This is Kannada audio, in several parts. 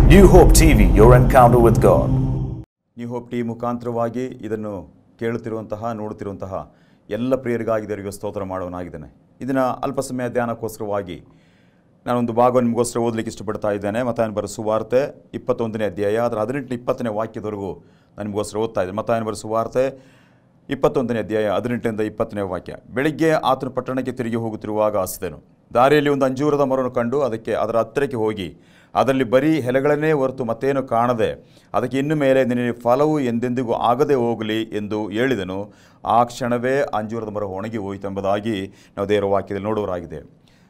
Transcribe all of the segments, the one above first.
New Hope TV, your encounter with God. New hope T ಮುಖಾಂತರವಾಗಿ ಇದನ್ನು ಕೇಳುತ್ತಿರುವಂತಹ ನೋಡುತ್ತಿರುವಂತಹ ಎಲ್ಲ ಪ್ರಿಯರಿಗಾಗಿ ದೇವರಿಗೆ ಸ್ತೋತ್ರ ಮಾಡುವನಾಗಿದ್ದೇನೆ ಇದನ್ನು ಅಲ್ಪ ಸಮಯ ಧ್ಯಾನಕ್ಕೋಸ್ಕರವಾಗಿ ನಾನೊಂದು ಭಾಗ ನಿಮಗೋಸ್ಕರ ಓದಲಿಕ್ಕೆ ಇಷ್ಟಪಡ್ತಾ ಇದ್ದೇನೆ ಮತಾಯನ ಬರೋ ಸುವಾರ್ತೆ ಇಪ್ಪತ್ತೊಂದನೇ ಅಧ್ಯಾಯ ಅದರ ಹದಿನೆಂಟು ಇಪ್ಪತ್ತನೇ ವಾಕ್ಯದವರೆಗೂ ನಾನು ನಿಮಗೋಸ್ಕರ ಓದ್ತಾ ಇದ್ದೇನೆ ಮತಾಯನ ಬರೋ ಸುವಾರ್ತೆ ಇಪ್ಪತ್ತೊಂದನೇ ಅಧ್ಯಾಯ ಹದಿನೆಂಟರಿಂದ ಇಪ್ಪತ್ತನೇ ವಾಕ್ಯ ಬೆಳಿಗ್ಗೆ ಆತನು ಪಟ್ಟಣಕ್ಕೆ ತಿರುಗಿ ಹೋಗುತ್ತಿರುವಾಗ ಹಸಿದನು ದಾರಿಯಲ್ಲಿ ಒಂದು ಅಂಜೂರದ ಮರವನ್ನು ಕಂಡು ಅದಕ್ಕೆ ಅದರ ಹತ್ತಿರಕ್ಕೆ ಹೋಗಿ ಅದರಲ್ಲಿ ಬರೀ ಎಲೆಗಳನ್ನೇ ಹೊರತು ಮತ್ತೇನು ಕಾಣದೆ ಅದಕ್ಕೆ ಇನ್ನು ಮೇಲೆ ನಿನಗೆ ಫಲವು ಎಂದೆಂದಿಗೂ ಆಗದೆ ಹೋಗಲಿ ಎಂದು ಹೇಳಿದನು ಆ ಕ್ಷಣವೇ ಅಂಜೂರದ ಮರ ಒಣಗಿ ಹೋಯಿತೆಂಬುದಾಗಿ ನಾವು ದೇವರ ವಾಕ್ಯದಲ್ಲಿ ನೋಡುವರಾಗಿದೆ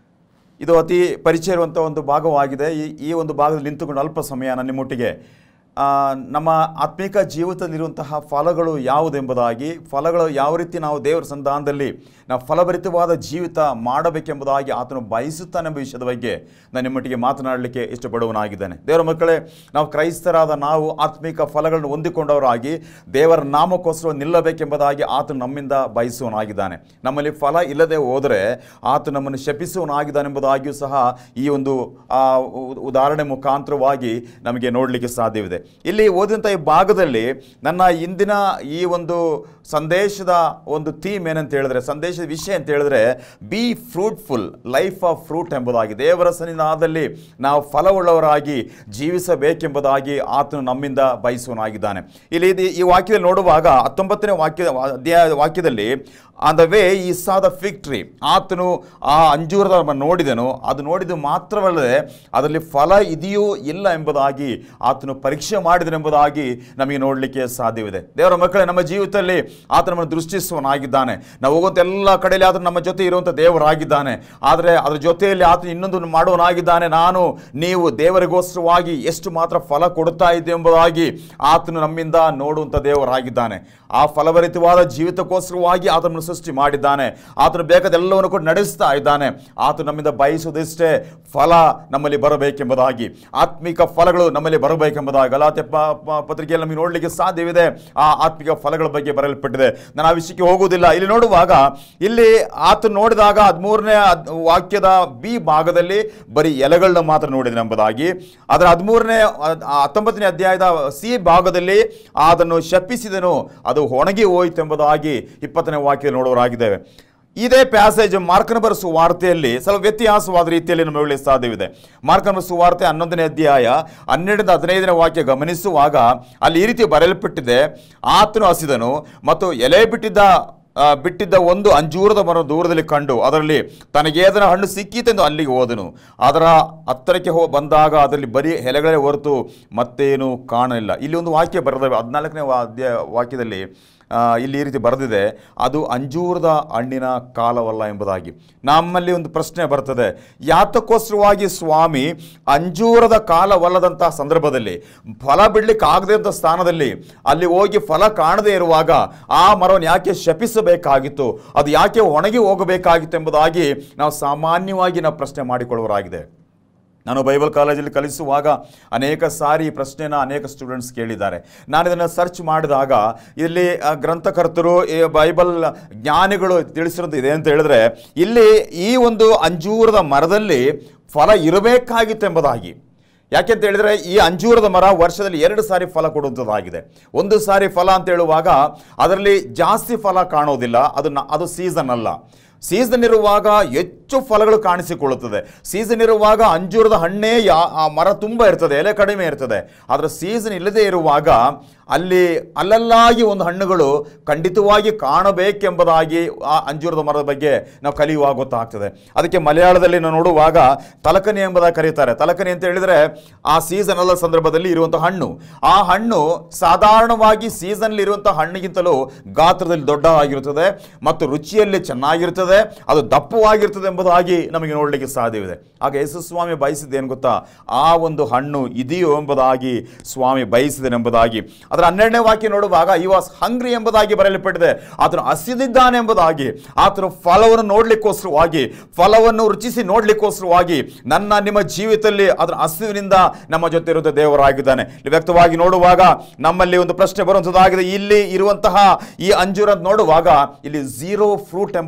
ಇದು ಅತಿ ಪರಿಚಯ ಇರುವಂಥ ಒಂದು ಭಾಗವಾಗಿದೆ ಈ ಈ ಒಂದು ಭಾಗದಲ್ಲಿ ನಿಂತುಕೊಂಡು ಅಲ್ಪ ಸಮಯ ನನ್ನ ನಿಮ್ಮೊಟ್ಟಿಗೆ ಆ, ನಮ್ಮ ಆತ್ಮಿಕ ಜೀವಿತದಲ್ಲಿರುವಂತಹ ಫಲಗಳು ಯಾವುದೆಂಬುದಾಗಿ ಫಲಗಳು ಯಾವ ರೀತಿ ನಾವು ದೇವರ ಸಂಧಾನದಲ್ಲಿ ನಾವು ಫಲಭರಿತವಾದ ಜೀವಿತ ಮಾಡಬೇಕೆಂಬುದಾಗಿ ಆತನು ಬಯಸುತ್ತಾನೆಂಬ ವಿಷಯದ ಬಗ್ಗೆ ನಾನು ನಿಮ್ಮೊಟ್ಟಿಗೆ ಮಾತನಾಡಲಿಕ್ಕೆ ಇಷ್ಟಪಡುವನಾಗಿದ್ದೇನೆ ದೇವರ ಮಕ್ಕಳೇ ನಾವು ಕ್ರೈಸ್ತರಾದ ನಾವು ಆತ್ಮಿಕ ಫಲಗಳನ್ನು ಹೊಂದಿಕೊಂಡವರಾಗಿ ದೇವರ ನಾಮಕ್ಕೋಸ್ಕರ ನಿಲ್ಲಬೇಕೆಂಬುದಾಗಿ ಆತನು ನಮ್ಮಿಂದ ಬಯಸುವನಾಗಿದ್ದಾನೆ ನಮ್ಮಲ್ಲಿ ಫಲ ಇಲ್ಲದೆ ಹೋದರೆ ಆತ ನಮ್ಮನ್ನು ಶಪಿಸುವನಾಗಿದ್ದಾನೆಂಬುದಾಗಿಯೂ ಸಹ ಈ ಒಂದು ಆ, ಉ- ಉದಾಹರಣೆ ಮುಖಾಂತರವಾಗಿ ನಮಗೆ ನೋಡಲಿಕ್ಕೆ ಸಾಧ್ಯವಿದೆ ಇಲ್ಲಿ ಓದಿದಂಥ ಈ ಭಾಗದಲ್ಲಿ ನನ್ನ ಇಂದಿನ ಈ ಒಂದು ಸಂದೇಶದ ಒಂದು ಥೀಮ್ ಏನಂತ ಹೇಳಿದ್ರೆ ಸಂದೇಶದ ವಿಷಯ ಅಂತ ಹೇಳಿದ್ರೆ be fruitful life of fruit ಎಂಬುದಾಗಿ ದೇವರ ಸನ್ನಿಧಾನದಲ್ಲಿ ನಾವು ಫಲವುಳ್ಳವರಾಗಿ ಜೀವಿಸಬೇಕೆಂಬುದಾಗಿ ಆತನು ನಮ್ಮಿಂದ ಬಯಸುವನಾಗಿದ್ದಾನೆ ಇಲ್ಲಿ ಇದು ಈ ವಾಕ್ಯದಲ್ಲಿ ನೋಡುವಾಗ ಹತ್ತೊಂಬತ್ತನೇ ವಾಕ್ಯ ಅಧ್ಯಾಯ ವಾಕ್ಯದಲ್ಲಿ ಆನ್ ದ ವೇ ಈ ಸಾ ದ ಫಿಗ್ ಟ್ರೀ ಆತನು ಆ ಅಂಜೂರದ ಮರವನ್ನು ನೋಡಿದನು ಅದು ನೋಡಿದ್ದು ಮಾತ್ರವಲ್ಲದೆ ಅದರಲ್ಲಿ ಫಲ ಇದೆಯೋ ಇಲ್ಲ ಎಂಬುದಾಗಿ ಆತನು ಪರೀಕ್ಷೆ ಮಾಡಿದನೆಂಬುದಾಗಿ ನಮಗೆ ನೋಡಲಿಕ್ಕೆ ಸಾಧ್ಯವಿದೆ ದೇವರ ಮಕ್ಕಳೇ ನಮ್ಮ ಜೀವಿತದಲ್ಲಿ ಆತ ನಮ್ಮನ್ನು ದೃಷ್ಟಿಸುವನಾಗಿದ್ದಾನೆ ನಾವು ಹೋಗುವಂಥ ಎಲ್ಲ ಕಡೆಯಲ್ಲಿ ಆತನು ನಮ್ಮ ಜೊತೆ ಇರುವಂಥ ದೇವರಾಗಿದ್ದಾನೆ ಆದರೆ ಅದರ ಜೊತೆಯಲ್ಲಿ ಆತನು ಇನ್ನೊಂದು ಮಾಡುವನಾಗಿದ್ದಾನೆ ನಾನು ನೀವು ದೇವರಿಗೋಸ್ಕರವಾಗಿ ಎಷ್ಟು ಮಾತ್ರ ಫಲ ಕೊಡುತ್ತಾ ಇದ್ದೆ ಎಂಬುದಾಗಿ ಆತನು ನಮ್ಮಿಂದ ನೋಡುವಂಥ ದೇವರಾಗಿದ್ದಾನೆ ಆ ಫಲಭರಿತವಾದ ಜೀವಿತಕ್ಕೋಸ್ಕರವಾಗಿ ಆತನನ್ನು ಸೃಷ್ಟಿ ಮಾಡಿದ್ದಾನೆ ಆತನು ಬೇಕಾದೆಲ್ಲವನ್ನು ಕೂಡ ನಡೆಸ್ತಾ ಇದ್ದಾನೆ ಆತ ನಮ್ಮಿಂದ ಬಯಸುವುದಿಷ್ಟೇ ಫಲ ನಮ್ಮಲ್ಲಿ ಬರಬೇಕೆಂಬುದಾಗಿ ಆತ್ಮಿಕ ಫಲಗಳು ನಮ್ಮಲ್ಲಿ ಬರಬೇಕೆಂಬುದಾಗಿ ಗಲಾತೆ ಪ- ಪ- ಪತ್ರಿಕೆಯಲ್ಲಿ ನಮಗೆ ನೋಡಲಿಕ್ಕೆ ಸಾಧ್ಯವಿದೆ ಆ ಆತ್ಮಿಕ ಫಲಗಳ ಬಗ್ಗೆ ಬರೆಯಲ್ಪಟ್ಟಿದೆ ನಾನು ಆ ವಿಷಯಕ್ಕೆ ಹೋಗುವುದಿಲ್ಲ ಇಲ್ಲಿ ನೋಡುವಾಗ ಇಲ್ಲಿ ಆತ ನೋಡಿದಾಗ ಹದಿಮೂರನೇ ವಾಕ್ಯದ ಬಿ ಭಾಗದಲ್ಲಿ ಬರೀ ಎಲೆಗಳನ್ನ ಮಾತ್ರ ನೋಡಿದೆ ಎಂಬುದಾಗಿ ಅದರ ಹದಿಮೂರನೇ ಹತ್ತೊಂಬತ್ತನೇ ಅಧ್ಯಾಯದ ಸಿ ಭಾಗದಲ್ಲಿ ಅದನ್ನು ಶಪಿಸಿದನು ಅದು ಒಣಗಿ ಹೋಯಿತೆಂಬುದಾಗಿ ಇಪ್ಪತ್ತನೇ ವಾಕ್ಯ ನೋಡುವರಾಗಿದ್ದೇವೆ ಇದೇ ಪ್ಯಾಸೇಜ್ ಮಾರ್ಕನ ಬರೆಸು ವಾರ್ತೆಯಲ್ಲಿ ಸ್ವಲ್ಪ ವ್ಯತ್ಯಾಸವಾದ ರೀತಿಯಲ್ಲಿ ನಮಗೆ ಒಳ್ಳೆಯ ಸಾಧ್ಯವಿದೆ ಮಾರ್ಕನ ಬರೆಸು ವಾರ್ತೆ ಹನ್ನೊಂದನೇ ಅಧ್ಯಾಯ ಹನ್ನೆರಡರಿಂದ ಹದಿನೈದನೇ ವಾಕ್ಯ ಗಮನಿಸುವಾಗ ಅಲ್ಲಿ ಈ ರೀತಿ ಬರೆಯಲ್ಪಟ್ಟಿದೆ ಆತನು ಹಸಿದನು ಮತ್ತು ಎಲೆ ಬಿಟ್ಟಿದ್ದ ಆ, ಬಿಟ್ಟಿದ್ದ ಒಂದು ಅಂಜೂರದ ಮರ ದೂರದಲ್ಲಿ ಕಂಡು ಅದರಲ್ಲಿ ತನಗೆ ಅದರ ಹಣ್ಣು ಸಿಕ್ಕಿತೆಂದು ಅಲ್ಲಿಗೆ ಹೋದನು ಅದರ ಹತ್ತಿರಕ್ಕೆ ಹೋ ಬಂದಾಗ ಅದರಲ್ಲಿ ಬರೀ ಎಲೆಗಳೇ ಹೊರತು ಮತ್ತೇನು ಕಾಣಲಿಲ್ಲ ಇಲ್ಲಿ ಒಂದು ವಾಕ್ಯ ಬರೆದ ಹದಿನಾಲ್ಕನೇ ಅಧ್ಯಾಯ ವಾಕ್ಯದಲ್ಲಿ ಆ, ಇಲ್ಲಿ ಈ ರೀತಿ ಬರೆದಿದೆ ಅದು ಅಂಜೂರದ ಹಣ್ಣಿನ ಕಾಲವಲ್ಲ ಎಂಬುದಾಗಿ ನಮ್ಮಲ್ಲಿ ಒಂದು ಪ್ರಶ್ನೆ ಬರ್ತದೆ ಯಾತಕ್ಕೋಸ್ಕರವಾಗಿ ಸ್ವಾಮಿ ಅಂಜೂರದ ಕಾಲವಲ್ಲದಂತಹ ಸಂದರ್ಭದಲ್ಲಿ ಫಲ ಬಿಡ್ಲಿಕ್ಕೆ ಆಗದೆ ಅಂತ ಸ್ಥಾನದಲ್ಲಿ ಅಲ್ಲಿ ಹೋಗಿ ಫಲ ಕಾಣದೇ ಇರುವಾಗ ಆ ಮರವನ್ನು ಯಾಕೆ ಶಪಿಸಬೇಕಾಗಿತ್ತು ಅದು ಯಾಕೆ ಒಣಗಿ ಹೋಗಬೇಕಾಗಿತ್ತು ಎಂಬುದಾಗಿ ನಾವು ಸಾಮಾನ್ಯವಾಗಿ ನಾವು ಪ್ರಶ್ನೆ ಮಾಡಿಕೊಳ್ಳುವರಾಗಿದೆ ನಾನು ಬೈಬಲ್ ಕಾಲೇಜಲ್ಲಿ ಕಲಿಸುವಾಗ ಅನೇಕ ಸಾರಿ ಈ ಪ್ರಶ್ನೆನ ಅನೇಕ ಸ್ಟೂಡೆಂಟ್ಸ್ ಕೇಳಿದ್ದಾರೆ ನಾನು ಇದನ್ನು ಸರ್ಚ್ ಮಾಡಿದಾಗ ಇಲ್ಲಿ ಆ, ಗ್ರಂಥಕರ್ತರು ಈ ಬೈಬಲ್ ಜ್ಞಾನಿಗಳು ತಿಳಿಸಿರೋದು ಇದೆ ಅಂತ ಹೇಳಿದ್ರೆ ಇಲ್ಲಿ ಈ ಒಂದು ಅಂಜೂರದ ಮರದಲ್ಲಿ ಫಲ ಇರಬೇಕಾಗಿತ್ತು ಎಂಬುದಾಗಿ ಯಾಕೆಂತ ಹೇಳಿದ್ರೆ ಈ ಅಂಜೂರದ ಮರ ವರ್ಷದಲ್ಲಿ ಎರಡು ಸಾರಿ ಫಲ ಕೊಡುವಂಥದ್ದಾಗಿದೆ ಒಂದು ಸಾರಿ ಫಲ ಅಂತ ಹೇಳುವಾಗ ಅದರಲ್ಲಿ ಜಾಸ್ತಿ ಫಲ ಕಾಣೋದಿಲ್ಲ ಅದು ನ- ಅದು ಸೀಸನ್ ಅಲ್ಲ ಸೀಸನ್ ಇರುವಾಗ ಹೆಚ್ಚು ಫಲಗಳು ಕಾಣಿಸಿಕೊಳ್ಳುತ್ತದೆ ಸೀಸನ್ ಇರುವಾಗ ಅಂಜೂರದ ಹಣ್ಣೇ ಯಾ ಆ ಮರ ತುಂಬ ಇರ್ತದೆ ಎಲೆ ಕಡಿಮೆ ಇರ್ತದೆ ಆದರೆ ಸೀಸನ್ ಇಲ್ಲದೆ ಇರುವಾಗ ಅಲ್ಲಿ ಅಲ್ಲಲ್ಲಾಗಿ ಒಂದು ಹಣ್ಣುಗಳು ಖಂಡಿತವಾಗಿ ಕಾಣಬೇಕೆಂಬುದಾಗಿ ಆ ಅಂಜೂರದ ಮರದ ಬಗ್ಗೆ ನಾವು ಕಲಿಯುವಾಗ ಗೊತ್ತಾಗ್ತದೆ ಅದಕ್ಕೆ ಮಲಯಾಳದಲ್ಲಿ ನಾವು ನೋಡುವಾಗ ತಲಕನಿ ಎಂಬುದಾಗಿ ಕರೀತಾರೆ ತಲಕನಿ ಅಂತ ಹೇಳಿದ್ರೆ ಆ ಸೀಸನ್ ಅಲ್ಲ ಸಂದರ್ಭದಲ್ಲಿ ಇರುವಂತಹ ಹಣ್ಣು ಆ ಹಣ್ಣು ಸಾಧಾರಣವಾಗಿ ಸೀಸನ್ ಇರುವಂತಹ ಹಣ್ಣಿಗಿಂತಲೂ ಗಾತ್ರದಲ್ಲಿ ದೊಡ್ಡದಾಗಿರುತ್ತದೆ ಮತ್ತು ರುಚಿಯಲ್ಲಿ ಚೆನ್ನಾಗಿರ್ತದೆ ಅದು ದಪ್ಪವಾಗಿರ್ತದೆ ಎಂಬುದಾಗಿ ನಮಗೆ ನೋಡಲಿಕ್ಕೆ ಸಾಧ್ಯವಿದೆ ಆಗ ಯೇಸು ಸ್ವಾಮಿ ಬಯಸಿದ್ದೇನು ಗೊತ್ತಾ ಆ ಒಂದು ಹಣ್ಣು ಇದೆಯೋ ಎಂಬುದಾಗಿ ಸ್ವಾಮಿ ಬಯಸಿದನೆಂಬುದಾಗಿ ಅದರ ಹನ್ನೆರಡನೇ ವಾಕ್ಯ ನೋಡುವಾಗ ಈ ವಾಸ್ ಹಂಗ್ರಿ ಎಂಬುದಾಗಿ ಬರೆಯಲ್ಪಟ್ಟಿದೆ ಆತನು ಹಸಿದಿದ್ದಾನೆ ಎಂಬುದಾಗಿ ಆತನು ಫಲವನ್ನು ನೋಡ್ಲಿಕ್ಕೋಸ್ಕರವಾಗಿ ಫಲವನ್ನು ರುಚಿಸಿ ನೋಡ್ಲಿಕ್ಕೋಸ್ಕರವಾಗಿ ನನ್ನ ನಿಮ್ಮ ಜೀವಿತದಲ್ಲಿ ಅದರ ಹಸಿವಿನಿಂದ ನಮ್ಮ ಜೊತೆ ಇರುವಂಥ ದೇವರಾಗಿದ್ದಾನೆ ಇಲ್ಲಿ ವ್ಯಕ್ತವಾಗಿ ನೋಡುವಾಗ ನಮ್ಮಲ್ಲಿ ಒಂದು ಪ್ರಶ್ನೆ ಬರುವಂಥದ್ದಾಗಿದೆ ಇಲ್ಲಿ ಇರುವಂತಹ ಈ ಅಂಜೂರ ಅಂತ ನೋಡುವಾಗ ಇಲ್ಲಿ ಝೀರೋ ಫ್ರೂಟ್ ಎಂಬುದಾಗಿ ನೋಡ್ತಾ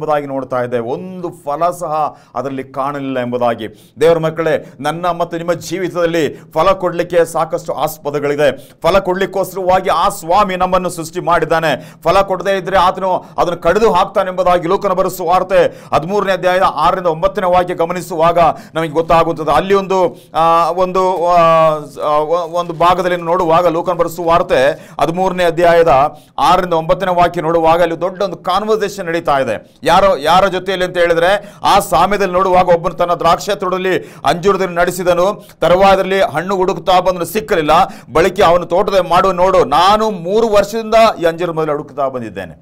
ನೋಡ್ತಾ ಇದೆ ಒಂದು ಫಲ ಸಹ ಅದರಲ್ಲಿ ಕಾಣಲಿಲ್ಲ ಎಂಬುದಾಗಿ ದೇವರ ಮಕ್ಕಳೇ ನನ್ನ ಮತ್ತು ನಿಮ್ಮ ಜೀವಿತದಲ್ಲಿ ಫಲ ಕೊಡಲಿಕ್ಕೆ ಸಾಕಷ್ಟು ಆಸ್ಪದಗಳಿದೆ ಫಲ ಕೊಡ್ಲಿಕ್ಕೋಸ್ಕರವಾಗಿ ಆ ಸ್ವಾಮಿ ನಮ್ಮನ್ನು ಸೃಷ್ಟಿ ಮಾಡಿದ್ದಾನೆ ಫಲ ಕೊಡದೇ ಇದ್ರೆ ಆತನು ಅದನ್ನು ಕಡಿದು ಹಾಕ್ತಾನೆ ಎಂಬುದಾಗಿ ಲೋಕನ ಬರೆಸುವ ವಾರ್ತೆ ಹದಿಮೂರನೇ ಅಧ್ಯಾಯ ಆರರಿಂದ ಒಂಬತ್ತನೇ ವಾಕ್ಯ ಗಮನಿಸುವಾಗ ನಮಗೆ ಗೊತ್ತಾಗುತ್ತದೆ ಅಲ್ಲಿ ಒಂದು ಆ, ಒಂದು ಆ, ಆ, ಒಂದು ಭಾಗದಲ್ಲಿ ನೋಡುವಾಗ ಲೋಕನ ಬರೆಸುವ ವಾರ್ತೆ ಹದಿಮೂರನೇ ಅಧ್ಯಾಯದ ಆರರಿಂದ ಒಂಬತ್ತನೇ ವಾಕ್ಯ ನೋಡುವಾಗ ಅಲ್ಲಿ ದೊಡ್ಡ ಒಂದು ಕಾನ್ವರ್ಸೇಷನ್ ನಡೀತಾ ಇದೆ ಯಾರೋ ಯಾರ ಜೊತೆಯಲ್ಲಿ ಅಂತ ಹೇಳಿದ್ರೆ ಆ ಸಾಮ್ಯದಲ್ಲಿ ನೋಡುವಾಗ ಒಬ್ಬನು ತನ್ನ ದ್ರಾಕ್ಷಿ ತೋಟದಲ್ಲಿ ಅಂಜೂರದಲ್ಲಿ ನಡೆಸಿದನು ತರುವಾಯದಲ್ಲಿ ಹಣ್ಣು ಹುಡುಕ್ತಾ ಬಂದನು ಸಿಕ್ಕಲಿಲ್ಲ ಬಳಿಕೆ ಅವನು ತೋಟದ ಮಾಡುವ ನೋಡು ನಾನು ಮೂರು ವರ್ಷದಿಂದ ಈ ಅಂಜೂರ ಮೊದಲು ಹುಡುಕ್ತಾ ಬಂದಿದ್ದೇನೆ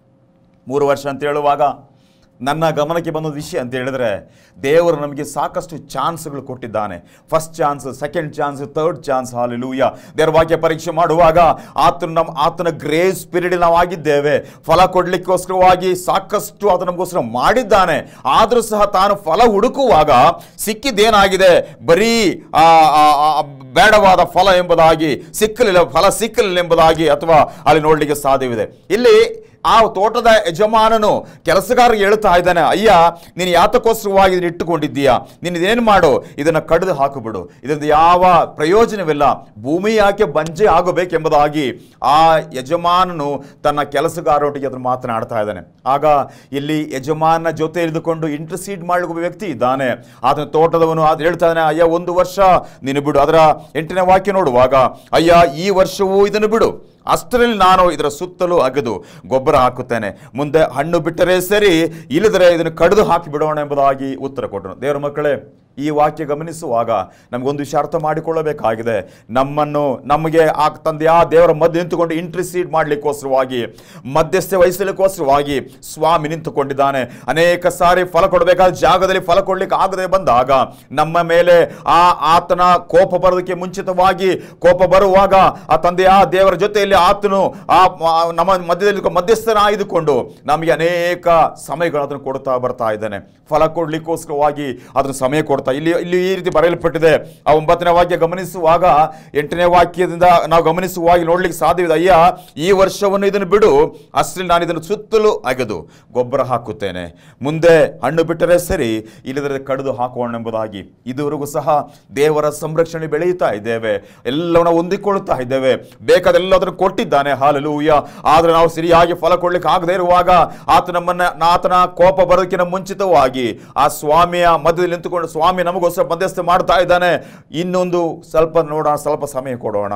ಮೂರು ವರ್ಷ ಅಂತ ಹೇಳುವಾಗ ನನ್ನ ಗಮನಕ್ಕೆ ಬಂದ ವಿಷಯ ಅಂತ ಹೇಳಿದ್ರೆ ದೇವರು ನಮಗೆ ಸಾಕಷ್ಟು ಚಾನ್ಸ್ಗಳು ಕೊಟ್ಟಿದ್ದಾನೆ first chance second chance third chance hallelujah ದೇವರ ವಾಕ್ಯ ಪರೀಕ್ಷೆ ಮಾಡುವಾಗ ಆತನ ನಮ್ಮ ಆತನ ಗ್ರೇಸ್ ಪೀರಿಯಡ್ ನಾವು ಆಗಿದ್ದೇವೆ ಫಲ ಕೊಡ್ಲಿಕ್ಕೋಸ್ಕರವಾಗಿ ಸಾಕಷ್ಟು ಆತ ನಮಗೋಸ್ಕರ ಮಾಡಿದ್ದಾನೆ ಆದರೂ ಸಹ ತಾನು ಫಲ ಹುಡುಕುವಾಗ ಸಿಕ್ಕಿದ್ದೇನಾಗಿದೆ ಬರೀ ಆ, ಆ, ಆ, ಬೇಡವಾದ ಫಲ ಎಂಬುದಾಗಿ ಸಿಕ್ಕಲಿಲ್ಲ ಫಲ ಸಿಕ್ಕಲಿಲ್ಲ ಎಂಬುದಾಗಿ ಅಥವಾ ಅಲ್ಲಿ ನೋಡಲಿಕ್ಕೆ ಸಾಧ್ಯವಿದೆ ಇಲ್ಲಿ ಆ ತೋಟದ ಯಜಮಾನನು ಕೆಲಸಗಾರರಿಗೆ ಹೇಳ್ತಾ ಇದ್ದಾನೆ ಅಯ್ಯ ನೀನು ಯಾತಕ್ಕೋಸ್ಕರವಾಗಿ ಇದನ್ನ ಇಟ್ಟುಕೊಂಡಿದ್ದೀಯಾ ನೀನು ಇದೇನು ಮಾಡು ಇದನ್ನ ಕಡಿದು ಹಾಕಿಬಿಡು ಇದರಿಂದ ಯಾವ ಪ್ರಯೋಜನವಿಲ್ಲ ಭೂಮಿ ಯಾಕೆ ಬಂಜೆ ಆಗಬೇಕೆಂಬುದಾಗಿ ಆ ಯಜಮಾನನು ತನ್ನ ಕೆಲಸಗಾರೊಟ್ಟಿಗೆ ಅದನ್ನು ಮಾತನಾಡ್ತಾ ಇದ್ದಾನೆ ಆಗ ಇಲ್ಲಿ ಯಜಮಾನ ಜೊತೆ ಇಳಿದುಕೊಂಡು ಇಂಟರ್ಸೀಡ್ ಮಾಡಲಿಕ್ಕೆ ಒಬ್ಬ ವ್ಯಕ್ತಿ ಇದ್ದಾನೆ ಆತನ ತೋಟದವನು ಅದು ಹೇಳ್ತಾ ಇದ್ದಾನೆ ಅಯ್ಯ ಒಂದು ವರ್ಷ ನೀನು ಬಿಡು ಅದರ ಎಂಟನೇ ವಾಕ್ಯ ನೋಡುವಾಗ ಅಯ್ಯ ಈ ವರ್ಷವೂ ಇದನ್ನು ಬಿಡು ಅಷ್ಟರಲ್ಲಿ ನಾನು ಇದರ ಸುತ್ತಲೂ ಅಗೆದು ಗೊಬ್ಬರ ಹಾಕುತ್ತೇನೆ ಮುಂದೆ ಹಣ್ಣು ಬಿಟ್ಟರೆ ಸರಿ ಇಲ್ಲದರೆ ಇದನ್ನು ಕಡಿದು ಹಾಕಿ ಬಿಡೋಣ ಎಂಬುದಾಗಿ ಉತ್ತರ ಕೊಟ್ಟನು ದೇವರ ಮಕ್ಕಳೇ ಈ ವಾಕ್ಯ ಗಮನಿಸುವಾಗ ನಮಗೊಂದು ವಿಷಯ ಅರ್ಥ ಮಾಡಿಕೊಳ್ಳಬೇಕಾಗಿದೆ ನಮ್ಮನ್ನು ನಮಗೆ ಆ ತಂದೆ ಆ ದೇವರ ಮಧ್ಯೆ ನಿಂತುಕೊಂಡು ಇಂಟ್ರಿಸೀಡ್ ಮಾಡಲಿಕ್ಕೋಸ್ಕರವಾಗಿ ಮಧ್ಯಸ್ಥೆ ವಹಿಸಲಿಕ್ಕೋಸ್ಕರವಾಗಿ ಸ್ವಾಮಿ ನಿಂತುಕೊಂಡಿದ್ದಾನೆ ಅನೇಕ ಸಾರಿ ಫಲ ಕೊಡಬೇಕಾದ ಜಾಗದಲ್ಲಿ ಫಲ ಕೊಡ್ಲಿಕ್ಕೆ ಆಗದೆ ಬಂದಾಗ ನಮ್ಮ ಮೇಲೆ ಆ ಆತನ ಕೋಪ ಬರೋದಕ್ಕೆ ಮುಂಚಿತವಾಗಿ ಕೋಪ ಬರುವಾಗ ಆ ತಂದೆ ಆ ದೇವರ ಜೊತೆಯಲ್ಲಿ ಆತನು ಆ ಆ ನಮ್ಮ ಮಧ್ಯದಲ್ಲಿ ಮಧ್ಯಸ್ಥನಾಗಿದ್ದುಕೊಂಡು ನಮಗೆ ಅನೇಕ ಸಮಯಗಳು ಅದನ್ನು ಕೊಡ್ತಾ ಬರ್ತಾ ಇದ್ದಾನೆ ಫಲ ಕೊಡ್ಲಿಕ್ಕೋಸ್ಕರವಾಗಿ ಅದನ್ನು ಸಮಯ ಕೊಡ್ತಾ ಇಲ್ಲಿ ಇಲ್ಲಿ ಈ ರೀತಿ ಬರೆಯಲ್ಪಟ್ಟಿದೆ ಆ ಒಂಬತ್ತನೇ ವಾಕ್ಯ ಗಮನಿಸುವಾಗ ಎಂಟನೇ ವಾಕ್ಯದಿಂದ ನಾವು ಗಮನಿಸುವಾಗ ನೋಡ್ಲಿಕ್ಕೆ ಸಾಧ್ಯವಿದೆ ಅಯ್ಯ ಈ ವರ್ಷವನ್ನು ಇದನ್ನು ಬಿಡು ಅಷ್ಟರಲ್ಲಿ ನಾನು ಇದನ್ನು ಸುತ್ತಲೂ ಅಗೆದು ಗೊಬ್ಬರ ಹಾಕುತ್ತೇನೆ ಮುಂದೆ ಹಣ್ಣು ಬಿಟ್ಟರೆ ಸರಿ ಇಲ್ಲದ್ರೆ ಕಡಿದು ಹಾಕೋಣ ಎಂಬುದಾಗಿ ಇದುವರೆಗೂ ಸಹ ದೇವರ ಸಂರಕ್ಷಣೆ ಬೆಳೆಯುತ್ತಾ ಇದ್ದೇವೆ ಎಲ್ಲವನ್ನ ಹೊಂದಿಕೊಳ್ಳುತ್ತಾ ಇದ್ದೇವೆ ಬೇಕಾದೆಲ್ಲದನ್ನು ಕೊಟ್ಟಿದ್ದಾನೆ ಹಾಲಲೂಯ ಆದ್ರೆ ನಾವು ಸರಿಯಾಗಿ ಫಲ ಕೊಡ್ಲಿಕ್ಕೆ ಆಗದೇ ಇರುವಾಗ ಆತ ನಮ್ಮನ್ನ ಆತನ ಕೋಪ ಬರೋದಕ್ಕಿಂತ ಮುಂಚಿತವಾಗಿ ಆ ಸ್ವಾಮಿಯ ಮಧ್ಯದಲ್ಲಿ ನಿಂತುಕೊಂಡು ಸ್ವಾಮಿ ನಮಗೋಸ್ಕರ ಮಧ್ಯಸ್ಥೆ ಮಾಡ್ತಾ ಇದ್ದಾನೆ ಇನ್ನೊಂದು ಸ್ವಲ್ಪ ನೋಡೋಣ ಸ್ವಲ್ಪ ಸಮಯ ಕೊಡೋಣ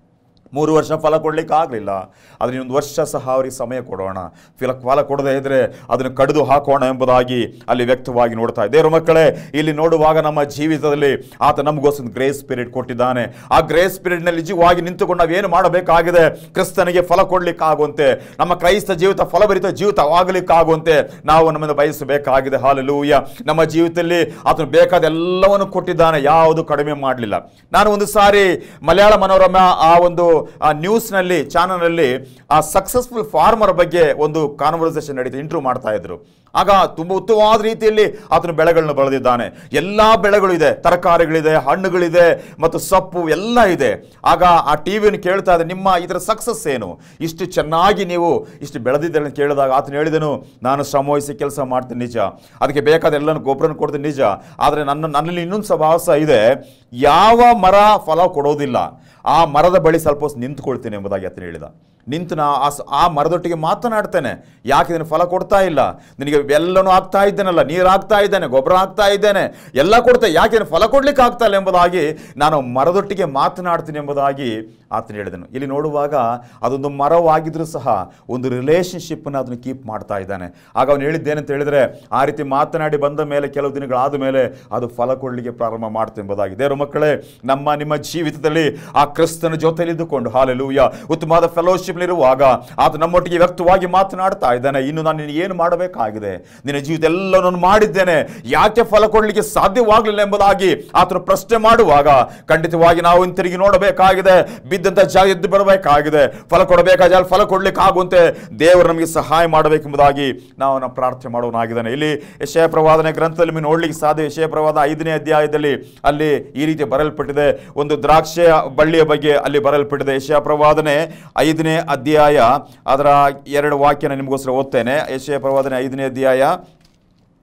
ಮೂರು ವರ್ಷ ಫಲ ಕೊಡ್ಲಿಕ್ಕೆ ಆಗಲಿಲ್ಲ ಆದರೆ ಇನ್ನೊಂದು ವರ್ಷ ಸಹ ಅವರಿಗೆ ಸಮಯ ಕೊಡೋಣ ಫಲ ಫಲ ಕೊಡದೇ ಇದ್ರೆ ಅದನ್ನು ಕಡಿದು ಹಾಕೋಣ ಎಂಬುದಾಗಿ ಅಲ್ಲಿ ವ್ಯಕ್ತವಾಗಿ ನೋಡ್ತಾ ಇದ್ದೇವೆ ದೇವರ ಮಕ್ಕಳೇ ಇಲ್ಲಿ ನೋಡುವಾಗ ನಮ್ಮ ಜೀವಿತದಲ್ಲಿ ಆತ ನಮಗೋಸ್ಕರ ಗ್ರೇಸ್ ಪೀರಿಯಡ್ ಕೊಟ್ಟಿದ್ದಾನೆ ಆ ಗ್ರೇಸ್ ಪೀರಿಯಡ್ನಲ್ಲಿ ನಿಜವಾಗಿ ನಿಂತುಕೊಂಡು ನಾವೇನು ಮಾಡಬೇಕಾಗಿದೆ ಕ್ರಿಸ್ತನಿಗೆ ಫಲ ಕೊಡ್ಲಿಕ್ಕಾಗುವಂತೆ ನಮ್ಮ ಕ್ರೈಸ್ತ ಜೀವಿತ ಫಲಭರಿತ ಜೀವಿತವಾಗಲಿಕ್ಕಾಗುವಂತೆ ನಾವು ನಮ್ಮನ್ನು ಬಯಸಬೇಕಾಗಿದೆ ಹಾಲೆಲೂಯ ನಮ್ಮ ಜೀವಿತದಲ್ಲಿ ಆತನು ಬೇಕಾದ ಎಲ್ಲವನ್ನು ಕೊಟ್ಟಿದ್ದಾನೆ ಯಾವುದು ಕಡಿಮೆ ಮಾಡಲಿಲ್ಲ ನಾನು ಒಂದು ಸಾರಿ ಮಲಯಾಳ ಮನೋರಮ ಆ ಒಂದು ನ್ಯೂಸ್ನಲ್ಲಿ ಚಾನಲ್ನಲ್ಲಿ ಆ ಸಕ್ಸಸ್ಫುಲ್ ಫಾರ್ಮರ್ ಬಗ್ಗೆ ಒಂದು ಕಾನ್ವರ್ಸೇಷನ್ ನಡೀತು ಇಂಟರ್ವ್ಯೂ ಮಾಡ್ತಾ ಇದ್ರು ಆಗ ತುಂಬ ಉತ್ತಮವಾದ ರೀತಿಯಲ್ಲಿ ಆತನು ಬೆಳೆಗಳನ್ನ ಬೆಳೆದಿದ್ದಾನೆ ಎಲ್ಲ ಬೆಳೆಗಳು ಇದೆ ತರಕಾರಿಗಳಿದೆ ಹಣ್ಣುಗಳಿದೆ ಮತ್ತು ಸೊಪ್ಪು ಎಲ್ಲ ಇದೆ ಆಗ ಆ ಟಿವಿಯನ್ನು ಕೇಳ್ತಾ ಇದೆ ನಿಮ್ಮ ಇದರ ಸಕ್ಸಸ್ ಏನು ಇಷ್ಟು ಚೆನ್ನಾಗಿ ನೀವು ಇಷ್ಟು ಬೆಳೆದಿದ್ದೀರಿ ಅಂತ ಕೇಳಿದಾಗ ಆತನು ಹೇಳಿದನು ನಾನು ಶ್ರಮವಹಿಸಿ ಕೆಲಸ ಮಾಡ್ತೀನಿ ನಿಜ ಅದಕ್ಕೆ ಬೇಕಾದ ಎಲ್ಲನೂ ಗೊಬ್ಬರನ ಕೊಡ್ತೀನಿ ನಿಜ ಆದರೆ ನನ್ನ ನನ್ನಲ್ಲಿ ಇನ್ನೊಂದು ಸ್ವಭಾವ ಇದೆ ಯಾವ ಮರ ಫಲ ಕೊಡೋದಿಲ್ಲ ಆ ಮರದ ಬಳಿ ಸ್ವಲ್ಪ ಹೊತ್ತು ನಿಂತ್ಕೊಳ್ತೇನೆ ಎಂಬುದಾಗಿ ಆತನು ಹೇಳಿದ ನಿಂತು ನಾ ಆ ಸ- ಆ ಮರದೊಟ್ಟಿಗೆ ಮಾತನಾಡ್ತೇನೆ ಯಾಕೆ ಇದನ್ನು ಫಲ ಕೊಡ್ತಾ ಇಲ್ಲ ನಿನಗೆ ಎಲ್ಲನೂ ಆಗ್ತಾ ಇದ್ದೇನಲ್ಲ ನೀರು ಆಗ್ತಾ ಇದ್ದೇನೆ ಗೊಬ್ಬರ ಆಗ್ತಾ ಇದ್ದೇನೆ ಎಲ್ಲ ಕೊಡ್ತಾ ಯಾಕೆ ಇದನ್ನು ಫಲ ಕೊಡ್ಲಿಕ್ಕೆ ಆಗ್ತಾ ಇಲ್ಲ ಎಂಬುದಾಗಿ ನಾನು ಮರದೊಟ್ಟಿಗೆ ಮಾತನಾಡ್ತೀನಿ ಎಂಬುದಾಗಿ ಆತನು ಹೇಳಿದನು ಇಲ್ಲಿ ನೋಡುವಾಗ ಅದೊಂದು ಮರವಾಗಿದ್ರೂ ಸಹ ಒಂದು ರಿಲೇಷನ್ಶಿಪ್ಪನ್ನು ಅದನ್ನು ಕೀಪ್ ಮಾಡ್ತಾ ಇದ್ದಾನೆ ಆಗ ಅವನು ಹೇಳಿದ್ದೇನಂತ ಹೇಳಿದ್ರೆ ಆ ರೀತಿ ಮಾತನಾಡಿ ಬಂದ ಮೇಲೆ ಕೆಲವು ದಿನಗಳಾದ ಮೇಲೆ ಅದು ಫಲ ಕೊಡಲಿಕ್ಕೆ ಪ್ರಾರಂಭ ಮಾಡ್ತು ಎಂಬುದಾಗಿ ದೇವರ ಮಕ್ಕಳೇ ನಮ್ಮ ನಿಮ್ಮ ಜೀವಿತದಲ್ಲಿ ಆ ಕ್ರಿಸ್ತನ ಜೊತೆಲಿದ್ದುಕೊಂಡು ಹಾಲೆಲೂಯ ಉತ್ತಮವಾದ ಫೆಲೋಶಿಪ್ಲಿರುವಾಗ ಆತ ನಮ್ಮೊಟ್ಟಿಗೆ ವ್ಯಕ್ತವಾಗಿ ಮಾತನಾಡ್ತಾ ಇದ್ದಾನೆ ಇನ್ನು ನಾನು ನಿನಗೆ ಏನು ಮಾಡಬೇಕಾಗಿದೆ ನಿನ್ನ ಜೀವಿತ ಎಲ್ಲವನ್ನು ಮಾಡಿದ್ದೇನೆ ಯಾಕೆ ಫಲ ಕೊಡಲಿಕ್ಕೆ ಸಾಧ್ಯವಾಗಲಿಲ್ಲ ಎಂಬುದಾಗಿ ಆತನು ಪ್ರಶ್ನೆ ಮಾಡುವಾಗ ಖಂಡಿತವಾಗಿ ನಾವು ಹಿಂತಿರುಗಿ ನೋಡಬೇಕಾಗಿದೆ ಬಿದ್ದಂತ ಜಾಗ ಎದ್ದು ಬರಬೇಕಾಗಿದೆ ಫಲ ಕೊಡಬೇಕಾದ ಜಾಗ ಫಲ ಕೊಡ್ಲಿಕ್ಕೆ ಆಗುವಂತೆ ದೇವರು ನಮಗೆ ಸಹಾಯ ಮಾಡಬೇಕೆಂಬುದಾಗಿ ನಾವು ನಾವು ಪ್ರಾರ್ಥನೆ ಮಾಡೋನಾಗಿದ್ದಾನೆ ಇಲ್ಲಿ ಯಶಯ ಪ್ರವಾದನೆ ಗ್ರಂಥದಲ್ಲಿ ನಿಮಗೆ ನೋಡ್ಲಿಕ್ಕೆ ಸಾಧ್ಯ ಯಶಯ ಪ್ರವಾದ ಐದನೇ ಅಧ್ಯಾಯದಲ್ಲಿ ಅಲ್ಲಿ ಈ ರೀತಿ ಬರೆಯಲ್ಪಟ್ಟಿದೆ ಒಂದು ದ್ರಾಕ್ಷೆಯ ಬಳ್ಳಿಯ ಬಗ್ಗೆ ಅಲ್ಲಿ ಬರೆಯಲ್ಪಟ್ಟಿದೆ ಯಶಯ ಪ್ರವಾದನೆ ಐದನೇ ಅಧ್ಯಾಯ ಅದರ ಎರಡು ವಾಕ್ಯನ ನಿಮಗೋಸ್ಕರ ಓದ್ತೇನೆ ಯಶಯ ಪ್ರವಾದನೆ ಐದನೇ ಅಧ್ಯಾಯ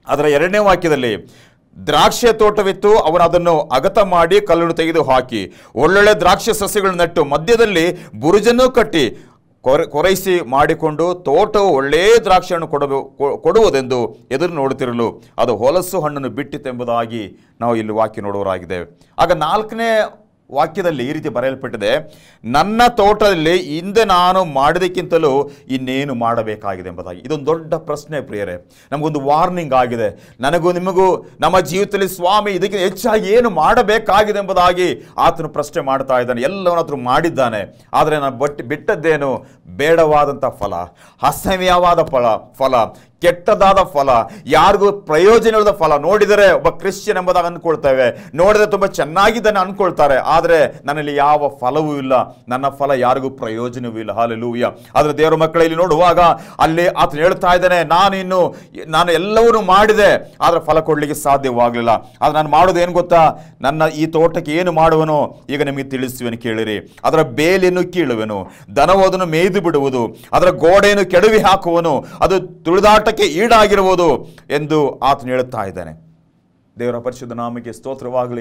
ಅದರ ಎರಡನೇ ವಾಕ್ಯದಲ್ಲಿ ದ್ರಾಕ್ಷೆ ತೋಟವಿತ್ತು ಅವನು ಅದನ್ನು ಅಗತ ಮಾಡಿ ಕಲ್ಲನ್ನು ತೆಗೆದು ಹಾಕಿ ಒಳ್ಳೊಳ್ಳೆ ದ್ರಾಕ್ಷಿ ಸಸ್ಯಗಳನ್ನು ನೆಟ್ಟು ಮಧ್ಯದಲ್ಲಿ ಬುರುಜನ್ನು ಕಟ್ಟಿ ಕೊರೆ ಕೊರೈಸಿ ಮಾಡಿಕೊಂಡು ತೋಟವು ಒಳ್ಳೆಯ ದ್ರಾಕ್ಷಿಯನ್ನು ಕೊಡಬೆ ಕೊ- ಕೊಡುವುದೆಂದು ಎದುರು ನೋಡುತ್ತಿರಲು ಅದು ಹೊಲಸು ಹಣ್ಣನ್ನು ಬಿಟ್ಟಿತೆಂಬುದಾಗಿ ನಾವು ಇಲ್ಲಿ ವಾಕ್ಯ ನೋಡುವರಾಗಿದ್ದೇವೆ ಆಗ ನಾಲ್ಕನೇ ವಾಕ್ಯದಲ್ಲಿ ಈ ರೀತಿ ಬರೆಯಲ್ಪಟ್ಟಿದೆ ನನ್ನ ತೋಟದಲ್ಲಿ ಹಿಂದೆ ನಾನು ಮಾಡಿದಕ್ಕಿಂತಲೂ ಇನ್ನೇನು ಮಾಡಬೇಕಾಗಿದೆ ಎಂಬುದಾಗಿ ಇದೊಂದು ದೊಡ್ಡ ಪ್ರಶ್ನೆ ಪ್ರಿಯರೇ ನಮಗೊಂದು ವಾರ್ನಿಂಗ್ ಆಗಿದೆ ನನಗೂ ನಿಮಗೂ ನಮ್ಮ ಜೀವಿತದಲ್ಲಿ ಸ್ವಾಮಿ ಇದಕ್ಕೆ ಹೆಚ್ಚಾಗಿ ಏನು ಮಾಡಬೇಕಾಗಿದೆ ಎಂಬುದಾಗಿ ಆತನು ಪ್ರಶ್ನೆ ಮಾಡ್ತಾ ಇದ್ದಾನೆ ಎಲ್ಲವನ್ನಾದ್ರೂ ಮಾಡಿದ್ದಾನೆ ಆದರೆ ನಾನು ಬಟ್ ಬಿಟ್ಟದ್ದೇನು ಬೇಡವಾದಂಥ ಫಲ ಅಸಹ್ಯವಾದ ಫಲ ಫಲ ಕೆಟ್ಟದಾದ ಫಲ ಯಾರಿಗೂ ಪ್ರಯೋಜನವಿಲ್ಲದ ಫಲ ನೋಡಿದರೆ ಒಬ್ಬ ಕ್ರಿಶ್ಚಿಯನ್ ಎಂಬುದಾಗಿ ಅಂದ್ಕೊಳ್ತೇವೆ ನೋಡಿದರೆ ತುಂಬ ಚೆನ್ನಾಗಿದ್ದಾನೆ ಅನ್ಕೊಳ್ತಾರೆ ಆದರೆ ನನ್ನಲ್ಲಿ ಯಾವ ಫಲವೂ ಇಲ್ಲ ನನ್ನ ಫಲ ಯಾರಿಗೂ ಪ್ರಯೋಜನವೂ ಇಲ್ಲ ಹಾಲೆಲೂಯ ಆದರೆ ದೇವರ ಮಕ್ಕಳಲ್ಲಿ ನೋಡುವಾಗ ಅಲ್ಲಿ ಆತನು ಹೇಳ್ತಾ ಇದ್ದಾನೆ ನಾನು ಇನ್ನು ನಾನು ಎಲ್ಲವನ್ನೂ ಮಾಡಿದೆ ಆದರೆ ಫಲ ಕೊಡಲಿಕ್ಕೆ ಸಾಧ್ಯವಾಗಲಿಲ್ಲ ಆದರೆ ನಾನು ಮಾಡೋದು ಏನು ಗೊತ್ತಾ ನನ್ನ ಈ ತೋಟಕ್ಕೆ ಏನು ಮಾಡುವನೋ ಈಗ ನಿಮಗೆ ತಿಳಿಸುವೆನು ಕೇಳಿರಿ ಅದರ ಬೇಲಿಯನ್ನು ಕೀಳುವೆನು ದನವೋದನ್ನು ಮೇಯ್ದು ಬಿಡುವುದು ಅದರ ಗೋಡೆಯನ್ನು ಕೆಡವಿ ಹಾಕುವನು ಅದು ತುಳಿದಾಟಕ್ಕೆ ಈಡಾಗಿರುವುದು ಎಂದು ಆತನು ಹೇಳುತ್ತಾ ಇದ್ದಾನೆ ದೇವರ ಪರಿಶುದ್ಧ ನಾಮಕ್ಕೆ ಸ್ತೋತ್ರವಾಗಲಿ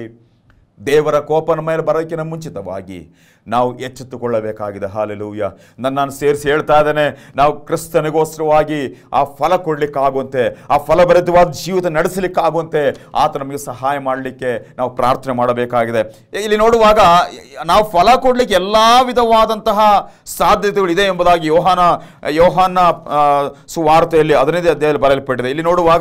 ದೇವರ ಕೋಪನ ಮೇಲೆ ಬರೋಕ್ಕಿಂತ ಮುಂಚಿತವಾಗಿ ನಾವು ಎಚ್ಚೆತ್ತುಕೊಳ್ಳಬೇಕಾಗಿದೆ ಹಾಲೆಲೂಯ ನನ್ನನ್ನು ಸೇರಿಸಿ ಹೇಳ್ತಾ ಇದ್ದಾನೆ ನಾವು ಕ್ರಿಸ್ತನಿಗೋಸ್ಕರವಾಗಿ ಆ ಫಲ ಕೊಡಲಿಕ್ಕಾಗುವಂತೆ ಆ ಫಲಭರಿತವಾದ ಜೀವಿತ ನಡೆಸಲಿಕ್ಕಾಗುವಂತೆ ಆತ ನಮಗೆ ಸಹಾಯ ಮಾಡಲಿಕ್ಕೆ ನಾವು ಪ್ರಾರ್ಥನೆ ಮಾಡಬೇಕಾಗಿದೆ ಇಲ್ಲಿ ನೋಡುವಾಗ ನಾವು ಫಲ ಕೊಡಲಿಕ್ಕೆ ಎಲ್ಲ ವಿಧವಾದಂತಹ ಸಾಧ್ಯತೆಗಳು ಇದೆ ಎಂಬುದಾಗಿ ಯೋಹಾನ ಯೋಹಾನ ಆ, ಸುವಾರ್ತೆಯಲ್ಲಿ ಹದಿನೈದು ಅಧ್ಯಾಯದಲ್ಲಿ ಬರೆಯಲ್ಪಟ್ಟಿದೆ ಇಲ್ಲಿ ನೋಡುವಾಗ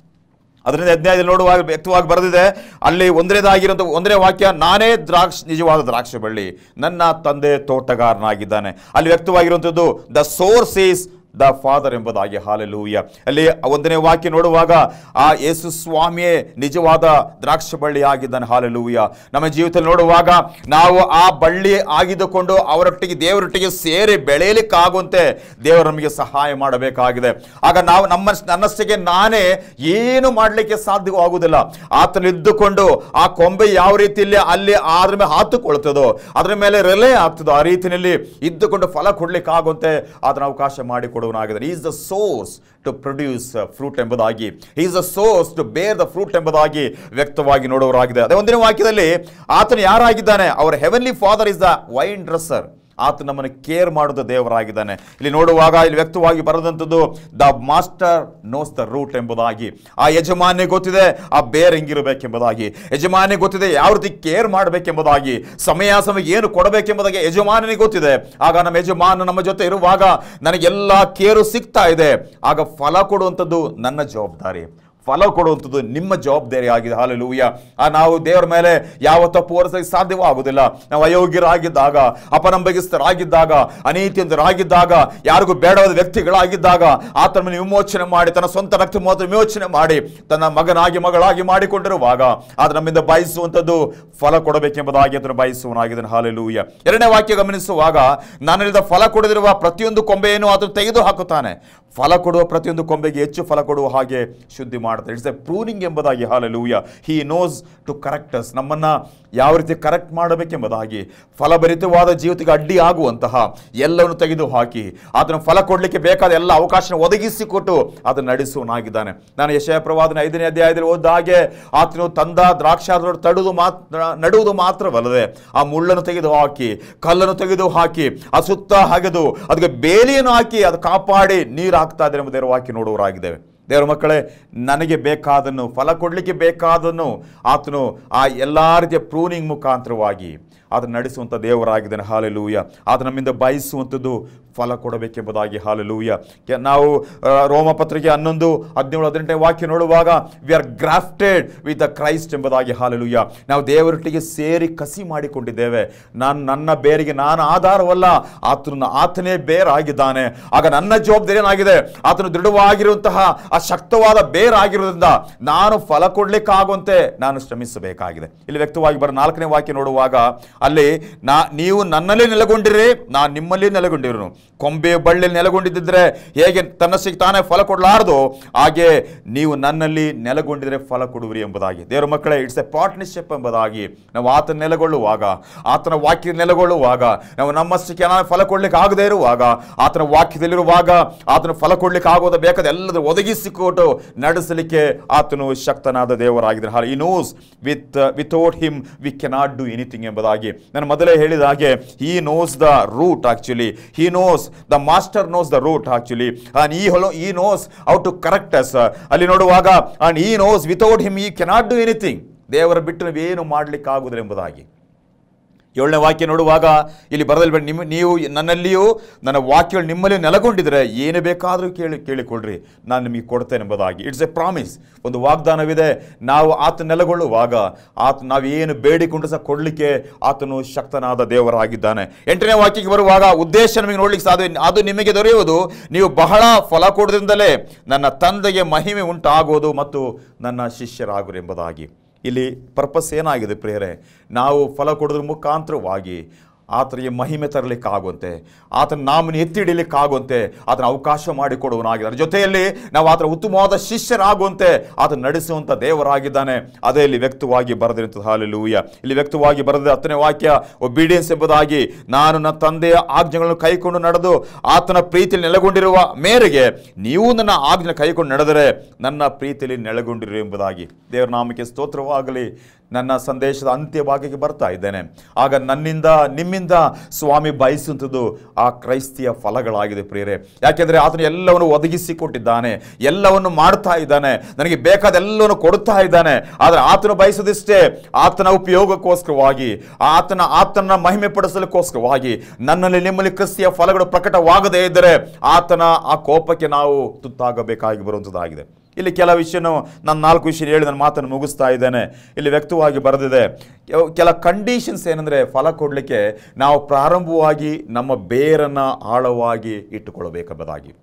ಅದರಿಂದ ಅಧ್ಯಾಯದಲ್ಲಿ ನೋಡುವಾಗ ವ್ಯಕ್ತವಾಗಿ ಬರೆದಿದೆ ಅಲ್ಲಿ ಒಂದನೇದಾಗಿರುವಂಥ ಒಂದನೇ ವಾಕ್ಯ ನಾನೇ ದ್ರಾಕ್ಷ ನಿಜವಾದ ದ್ರಾಕ್ಷಿ ಬಳ್ಳಿ ನನ್ನ ತಂದೆ ತೋಟಗಾರನಾಗಿದ್ದಾನೆ ಅಲ್ಲಿ ವ್ಯಕ್ತವಾಗಿರುವಂಥದ್ದು the source is the father ಎಂಬುದಾಗಿ ಹಾಲೆಲೂಯ ಅಲ್ಲಿ ಒಂದನೇ ವಾಕ್ಯ ನೋಡುವಾಗ ಆ ಯೇಸು ಸ್ವಾಮಿಯೇ ನಿಜವಾದ ದ್ರಾಕ್ಷ ಬಳ್ಳಿ ಆಗಿದ್ದಾನೆ ಹಾಲೆಲೂಯ ನಮ್ಮ ಜೀವಿತದಲ್ಲಿ ನೋಡುವಾಗ ನಾವು ಆ ಬಳ್ಳಿ ಆಗಿದ್ದುಕೊಂಡು ಅವರೊಟ್ಟಿಗೆ ದೇವರೊಟ್ಟಿಗೆ ಸೇರಿ ಬೆಳೆಯಲಿಕ್ಕಾಗುವಂತೆ ದೇವರು ನಮಗೆ ಸಹಾಯ ಮಾಡಬೇಕಾಗಿದೆ ಆಗ ನಾವು ನಮ್ಮ ನನ್ನಷ್ಟಿಗೆ ನಾನೇ ಏನು ಮಾಡಲಿಕ್ಕೆ ಸಾಧ್ಯವಾಗುವುದಿಲ್ಲ ಆತನಿದ್ದುಕೊಂಡು ಆ ಕೊಂಬೆ ಯಾವ ರೀತಿಯಲ್ಲಿ ಅಲ್ಲಿ ಅದ್ರ ಮೇಲೆ ಹಾತುಕೊಳ್ತದೋ ಅದ್ರ ಮೇಲೆ ರೆಲೆ ಆಗ್ತದೋ ಆ ರೀತಿಯಲ್ಲಿ ಇದ್ದುಕೊಂಡು ಫಲ ಕೊಡ್ಲಿಕ್ಕೆ ಆಗುವಂತೆ ಅದನ್ನ ಅವಕಾಶ ಮಾಡಿಕೊಡುವನಾಗಿದ್ದಾನೆ is the source to produce fruit ಎಂಬುದಾಗಿ is the source to bear the fruit ಎಂಬುದಾಗಿ ವ್ಯಕ್ತವಾಗಿ ನೋಡುವರಾಗಿದೆ ಅದೇ ಒಂದಿನ ವಾಕ್ಯದಲ್ಲಿ ಆತನು ಯಾರಾಗಿದ್ದಾನೆ ಅವರ heavenly father is the vine dresser ಆತ ನಮ್ಮನ್ನು ಕೇರ್ ಮಾಡುವ ದೇವರಾಗಿದ್ದಾನೆ ಇಲ್ಲಿ ನೋಡುವಾಗ ಇಲ್ಲಿ ವ್ಯಕ್ತವಾಗಿ ಬರೆದಂಥದ್ದು the master knows the root ಎಂಬುದಾಗಿ ಆ ಯಜಮಾನ್ಯ ಗೊತ್ತಿದೆ ಆ ಬೇರ್ ಹೆಂಗಿರಬೇಕೆಂಬುದಾಗಿ ಯಜಮಾನ್ಯ ಗೊತ್ತಿದೆ ಯಾವ ರೀತಿ ಕೇರ್ ಮಾಡಬೇಕೆಂಬುದಾಗಿ ಸಮಯ ಸಮಯ ಏನು ಕೊಡಬೇಕೆಂಬುದಾಗಿ ಯಜಮಾನನಿಗೆ ಗೊತ್ತಿದೆ ಆಗ ನಮ್ಮ ಯಜಮಾನ ನಮ್ಮ ಜೊತೆ ಇರುವಾಗ ನನಗೆಲ್ಲ ಕೇರು ಸಿಗ್ತಾ ಇದೆ ಆಗ ಫಲ ಕೊಡುವಂಥದ್ದು ನನ್ನ ಜವಾಬ್ದಾರಿ ಫಲ ಕೊಡುವಂಥದ್ದು ನಿಮ್ಮ ಜವಾಬ್ದಾರಿ ಆಗಿದೆ ಹಾಲೆಲೂಯ ಆ ನಾವು ದೇವರ ಮೇಲೆ ಯಾವ ತಪ್ಪು ಹೊರಿಸಲಿಕ್ಕೆ ಸಾಧ್ಯವಾಗುವುದಿಲ್ಲ ನಾವು ಅಯೋಗ್ಯರಾಗಿದ್ದಾಗ ಅಪನಂಬಿಕಸ್ಥರಾಗಿದ್ದಾಗ ಅನೀತಿಯಂತರಾಗಿದ್ದಾಗ ಯಾರಿಗೂ ಬೇಡವಾದ ವ್ಯಕ್ತಿಗಳಾಗಿದ್ದಾಗ ಆತನ ವಿಮೋಚನೆ ಮಾಡಿ ತನ್ನ ಸ್ವಂತ ರಕ್ತ ಮಾತ್ರ ವಿಮೋಚನೆ ಮಾಡಿ ತನ್ನ ಮಗನಾಗಿ ಮಗಳಾಗಿ ಮಾಡಿಕೊಂಡಿರುವಾಗ ಆತ ನಮ್ಮಿಂದ ಬಯಸುವಂಥದ್ದು ಫಲ ಕೊಡಬೇಕೆಂಬುದಾಗಿ ಅದನ್ನು ಬಯಸುವನಾಗಿದ್ದಾನೆ ಹಾಲೆಲೂಯ ಎರಡನೇ ವಾಕ್ಯ ಗಮನಿಸುವಾಗ ನಾನಿಲ್ಲಿದ ಫಲ ಕೊಡದಿರುವ ಪ್ರತಿಯೊಂದು ಕೊಂಬೆಯನ್ನು ಆತನು ತೆಗೆದು ಹಾಕುತ್ತಾನೆ ಫಲ ಕೊಡುವ ಪ್ರತಿಯೊಂದು ಕೊಂಬೆಗೆ ಹೆಚ್ಚು ಫಲ ಕೊಡುವ ಹಾಗೆ ಶುದ್ಧಿ ಮಾಡ್ತಾರೆ ಇಟ್ಸ್ ಎ ಪ್ರೂನಿಂಗ್ ಎಂಬುದಾಗಿ hallelujah he knows to correct us ನಮ್ಮನ್ನ ಯಾವ ರೀತಿ ಕರೆಕ್ಟ್ ಮಾಡಬೇಕೆಂಬುದಾಗಿ ಫಲಭರಿತವಾದ ಜೀವಿತಕ್ಕೆ ಅಡ್ಡಿ ಆಗುವಂತಹ ಎಲ್ಲವನ್ನು ತೆಗೆದು ಹಾಕಿ ಅದನ್ನು ಫಲ ಕೊಡಲಿಕ್ಕೆ ಬೇಕಾದ ಎಲ್ಲ ಅವಕಾಶ ಒದಗಿಸಿಕೊಟ್ಟು ಅದನ್ನು ನಡೆಸುವನಾಗಿದ್ದಾನೆ ನಾನು ಯಶಯ ಪ್ರವಾದನ ಐದನೇ ಅಧ್ಯಾಯದಲ್ಲಿ ಓದಿದ ಹಾಗೆ ಆತನು ತಂದ ದ್ರಾಕ್ಷಾದ ತಡುವುದು ಮಾತ್ರ ನಡುವುದು ಮಾತ್ರವಲ್ಲದೆ ಆ ಮುಳ್ಳನ್ನು ತೆಗೆದು ಹಾಕಿ ಕಲ್ಲನ್ನು ತೆಗೆದು ಹಾಕಿ ಆ ಸುತ್ತ ಹಗೆದು ಅದಕ್ಕೆ ಬೇಲಿಯನ್ನು ಹಾಕಿ ಅದು ಕಾಪಾಡಿ ನೀರು ಹಾಕ್ತಾ ಇದ್ದಾರೆ ಎಂಬುದರ ವಾಕ್ಯ ನೋಡುವರಾಗಿದ್ದೇವೆ ದೇವರ ಮಕ್ಕಳೇ ನನಗೆ ಬೇಕಾದನ್ನು ಫಲ ಕೊಡಲಿಕ್ಕೆ ಬೇಕಾದನ್ನು ಆತನು ಆ ಎಲ್ಲ ರೀತಿಯ ಪ್ರೂನಿಂಗ್ ಮುಖಾಂತರವಾಗಿ ಅದನ್ನು ನಡೆಸುವಂಥ ದೇವರಾಗಿದ್ದಾನೆ ಹಾಲೆಲೂಯ ಆತ ನಮ್ಮಿಂದ ಬಯಸುವಂಥದ್ದು ಫಲ ಕೊಡಬೇಕೆಂಬುದಾಗಿ ಹಾಲೆಲೂಯ ಕೆ- ನಾವು ಆ, ರೋಮಪತ್ರಿಕೆ ಹನ್ನೊಂದು ಹದಿನೇಳು ಹದಿನೆಂಟನೇ ವಾಕ್ಯ ನೋಡುವಾಗ we are grafted with the Christ ಎಂಬುದಾಗಿ ಹಾಲೆಲೂಯ ನಾವು ದೇವರೊಟ್ಟಿಗೆ ಸೇರಿ ಕಸಿ ಮಾಡಿಕೊಂಡಿದ್ದೇವೆ ನಾನು ನನ್ನ ಬೇರಿಗೆ ನಾನು ಆಧಾರವಲ್ಲ ಆತನ ಆತನೇ ಬೇರಾಗಿದ್ದಾನೆ ಆಗ ನನ್ನ ಜವಾಬ್ದಾರಿ ಏನಾಗಿದೆ ಆತನು ದೃಢವಾಗಿರುವಂತಹ ಆ ಶಕ್ತವಾದ ಬೇರಾಗಿರೋದ್ರಿಂದ ನಾನು ಫಲ ಕೊಡ್ಲಿಕ್ಕಾಗುವಂತೆ ನಾನು ಶ್ರಮಿಸಬೇಕಾಗಿದೆ ಇಲ್ಲಿ ವ್ಯಕ್ತವಾಗಿ ಬರೋ ನಾಲ್ಕನೇ ವಾಕ್ಯ ನೋಡುವಾಗ ಅಲ್ಲಿ ನಾ ನೀವು ನನ್ನಲ್ಲಿ ನೆಲೆಗೊಂಡಿರಿ ನಾನು ನಿಮ್ಮಲ್ಲಿ ನೆಲೆಗೊಂಡಿರು ಕೊಂಬೆ ಬಳ್ಳಿಯಲ್ಲಿ ನೆಲೆಗೊಂಡಿದ್ದರೆ ಹೇಗೆ ತನ್ನಷ್ಟಕ್ಕೆ ತಾನೇ ಫಲ ಕೊಡಲಾರದು ಹಾಗೆ ನೀವು ನನ್ನಲ್ಲಿ ನೆಲೆಗೊಂಡಿದ್ರೆ ಫಲ ಕೊಡುವಿರಿ ಎಂಬುದಾಗಿ ದೇವರ ಮಕ್ಕಳೇ ಇಟ್ಸ್ ಎ ಪಾರ್ಟ್ನರ್ಶಿಪ್ ಎಂಬುದಾಗಿ ನಾವು ಆತನ ನೆಲೆಗೊಳ್ಳುವಾಗ ಆತನ ವಾಕ್ಯ ನೆಲೆಗೊಳ್ಳುವಾಗ ನಾವು ನಮ್ಮಷ್ಟಕ್ಕೆ ನಾನು ಫಲ ಕೊಡ್ಲಿಕ್ಕೆ ಆಗದೇ ಇರುವಾಗ ಆತನ ವಾಕ್ಯದಲ್ಲಿರುವಾಗ ಆತನ ಫಲ ಕೊಡ್ಲಿಕ್ಕೆ ಆಗೋದ ಬೇಕಾದ ಎಲ್ಲದರ ಒದಗಿಸಿ ಒದಗಿಸಿಕೊಟ್ಟು ನಡೆಸಲಿಕ್ಕೆ ಆತನು ಶಕ್ತನಾದ ದೇವರಾಗಿದ್ದಾನೆ ಹಾಗೆ he knows with without him we cannot do anything ಎಂಬುದಾಗಿ ನಾನು ಮೊದಲೇ ಹೇಳಿದ ಹಾಗೆ he knows the root actually he knows the master knows the root actually and ಈ ಹೊಲೋ ಈ ನೋಸ್ ಔ ಟು ಕರೆಕ್ಟ್ ಅಸ್ ಅಲ್ಲಿ ನೋಡುವಾಗ and he knows without him we cannot do anything ದೇವರ ಬಿಟ್ಟು ನಾವೇನು ಮಾಡಲಿಕ್ಕೆ ಆಗುದಿಲ್ಲ ಎಂಬುದಾಗಿ ಏಳನೇ ವಾಕ್ಯ ನೋಡುವಾಗ ಇಲ್ಲಿ ಬರದಲ್ಲಿ ಬೇಡ ನಿಮ್ಮ ನೀವು ನನ್ನಲ್ಲಿಯೂ ನನ್ನ ವಾಕ್ಯಗಳು ನಿಮ್ಮಲ್ಲಿ ನೆಲೆಗೊಂಡಿದ್ರೆ ಏನು ಬೇಕಾದರೂ ಕೇಳಿ ಕೇಳಿಕೊಳ್ಳ್ರಿ ನಾನು ನಿಮಗೆ ಕೊಡ್ತೇನೆ ಎಂಬುದಾಗಿ ಇಟ್ಸ್ ಎ ಪ್ರಾಮಿಸ್ ಒಂದು ವಾಗ್ದಾನವಿದೆ ನಾವು ಆತ ನೆಲೆಗೊಳ್ಳುವಾಗ ಆತ ನಾವೇನು ಬೇಡಿಕೊಂಡು ಸಹ ಕೊಡಲಿಕ್ಕೆ ಆತನು ಶಕ್ತನಾದ ದೇವರಾಗಿದ್ದಾನೆ ಎಂಟನೇ ವಾಕ್ಯಕ್ಕೆ ಬರುವಾಗ ಉದ್ದೇಶ ನಮಗೆ ನೋಡ್ಲಿಕ್ಕೆ ಸಾಧ್ಯ ಅದು ನಿಮಗೆ ದೊರೆಯುವುದು ನೀವು ಬಹಳ ಫಲ ಕೊಡೋದ್ರಿಂದಲೇ ನನ್ನ ತಂದೆಗೆ ಮಹಿಮೆ ಉಂಟಾಗುವುದು ಮತ್ತು ನನ್ನ ಶಿಷ್ಯರಾಗುರು ಎಂಬುದಾಗಿ ಇಲ್ಲಿ ಪರ್ಪಸ್ ಏನಾಗಿದೆ ಪ್ರೇರೆ ನಾವು ಫಲ ಕೊಡೋದ್ರ ಮುಖಾಂತರವಾಗಿ ಆತನಿಗೆ ಮಹಿಮೆ ತರಲಿಕ್ಕಾಗುವಂತೆ ಆತನ ನಾಮನ ಎತ್ತಿ ಹಿಡಿಲಿಕ್ಕಾಗುವಂತೆ ಆತನ ಅವಕಾಶ ಮಾಡಿಕೊಡುವನಾಗಿದೆ ಅದರ ಜೊತೆಯಲ್ಲಿ ನಾವು ಆತನ ಉತ್ತಮವಾದ ಶಿಷ್ಯರಾಗುವಂತೆ ಆತ ನಡೆಸುವಂಥ ದೇವರಾಗಿದ್ದಾನೆ ಅದೇ ಇಲ್ಲಿ ವ್ಯಕ್ತವಾಗಿ ಬರೆದಿರುವಂಥದ್ದು ಹಾಲೆಲೂಯ ಇಲ್ಲಿ ವ್ಯಕ್ತವಾಗಿ ಬರೆದ ಹತ್ತನೇ ವಾಕ್ಯ ಒಬಿಡಿಯನ್ಸ್ ಎಂಬುದಾಗಿ ನಾನು ನನ್ನ ತಂದೆಯ ಆಜ್ಞೆಗಳನ್ನು ಕೈಕೊಂಡು ನಡೆದು ಆತನ ಪ್ರೀತಿಯಲ್ಲಿ ನೆಲೆಗೊಂಡಿರುವ ಮೇರೆಗೆ ನೀವು ನನ್ನ ಆಜ್ಞೆ ಕೈಕೊಂಡು ನಡೆದರೆ ನನ್ನ ಪ್ರೀತಿಯಲ್ಲಿ ನೆಲೆಗೊಂಡಿರು ಎಂಬುದಾಗಿ ದೇವರ ನಾಮಕ್ಕೆ ಸ್ತೋತ್ರವಾಗಲಿ ನನ್ನ ಸಂದೇಶದ ಅಂತ್ಯ ಭಾಗಕ್ಕೆ ಬರ್ತಾ ಇದ್ದೇನೆ ಆಗ ನನ್ನಿಂದ ನಿಮ್ಮಿಂದ ಸ್ವಾಮಿ ಬಯಸುವಂಥದ್ದು ಆ ಕ್ರೈಸ್ತಿಯ ಫಲಗಳಾಗಿದೆ ಪ್ರಿಯರೇ ಯಾಕೆಂದರೆ ಆತನು ಎಲ್ಲವನ್ನು ಒದಗಿಸಿಕೊಟ್ಟಿದ್ದಾನೆ ಎಲ್ಲವನ್ನು ಮಾಡ್ತಾ ಇದ್ದಾನೆ ನನಗೆ ಬೇಕಾದ ಎಲ್ಲವನ್ನು ಕೊಡ್ತಾ ಇದ್ದಾನೆ ಆದರೆ ಆತನು ಬಯಸೋದಿಷ್ಟೇ ಆತನ ಉಪಯೋಗಕ್ಕೋಸ್ಕರವಾಗಿ ಆತನ ಆತನ ಮಹಿಮೆ ಪಡಿಸಲಿಕ್ಕೋಸ್ಕರವಾಗಿ ನನ್ನಲ್ಲಿ ನಿಮ್ಮಲ್ಲಿ ಕ್ರಿಸ್ತಿಯ ಫಲಗಳು ಪ್ರಕಟವಾಗದೇ ಇದ್ದರೆ ಆತನ ಆ ಕೋಪಕ್ಕೆ ನಾವು ತುತ್ತಾಗಬೇಕಾಗಿ ಬರುವಂಥದ್ದಾಗಿದೆ ಇಲ್ಲಿ ಕೆಲ ವಿಷಯನು ನಾನು ನಾಲ್ಕು ವಿಷಯ ಹೇಳಿ ನನ್ನ ಮಾತನ್ನು ಮುಗಿಸ್ತಾ ಇದ್ದೇನೆ ಇಲ್ಲಿ ವ್ಯಕ್ತವಾಗಿ ಬರೆದಿದೆ ಕೆಲ- ಕೆಲ ಕಂಡೀಷನ್ಸ್ ಏನಂದರೆ ಫಲ ಕೊಡಲಿಕ್ಕೆ ನಾವು ಪ್ರಾರಂಭವಾಗಿ ನಮ್ಮ ಬೇರನ್ನು ಆಳವಾಗಿ ಇಟ್ಟುಕೊಳ್ಳಬೇಕೆಂಬುದಾಗಿ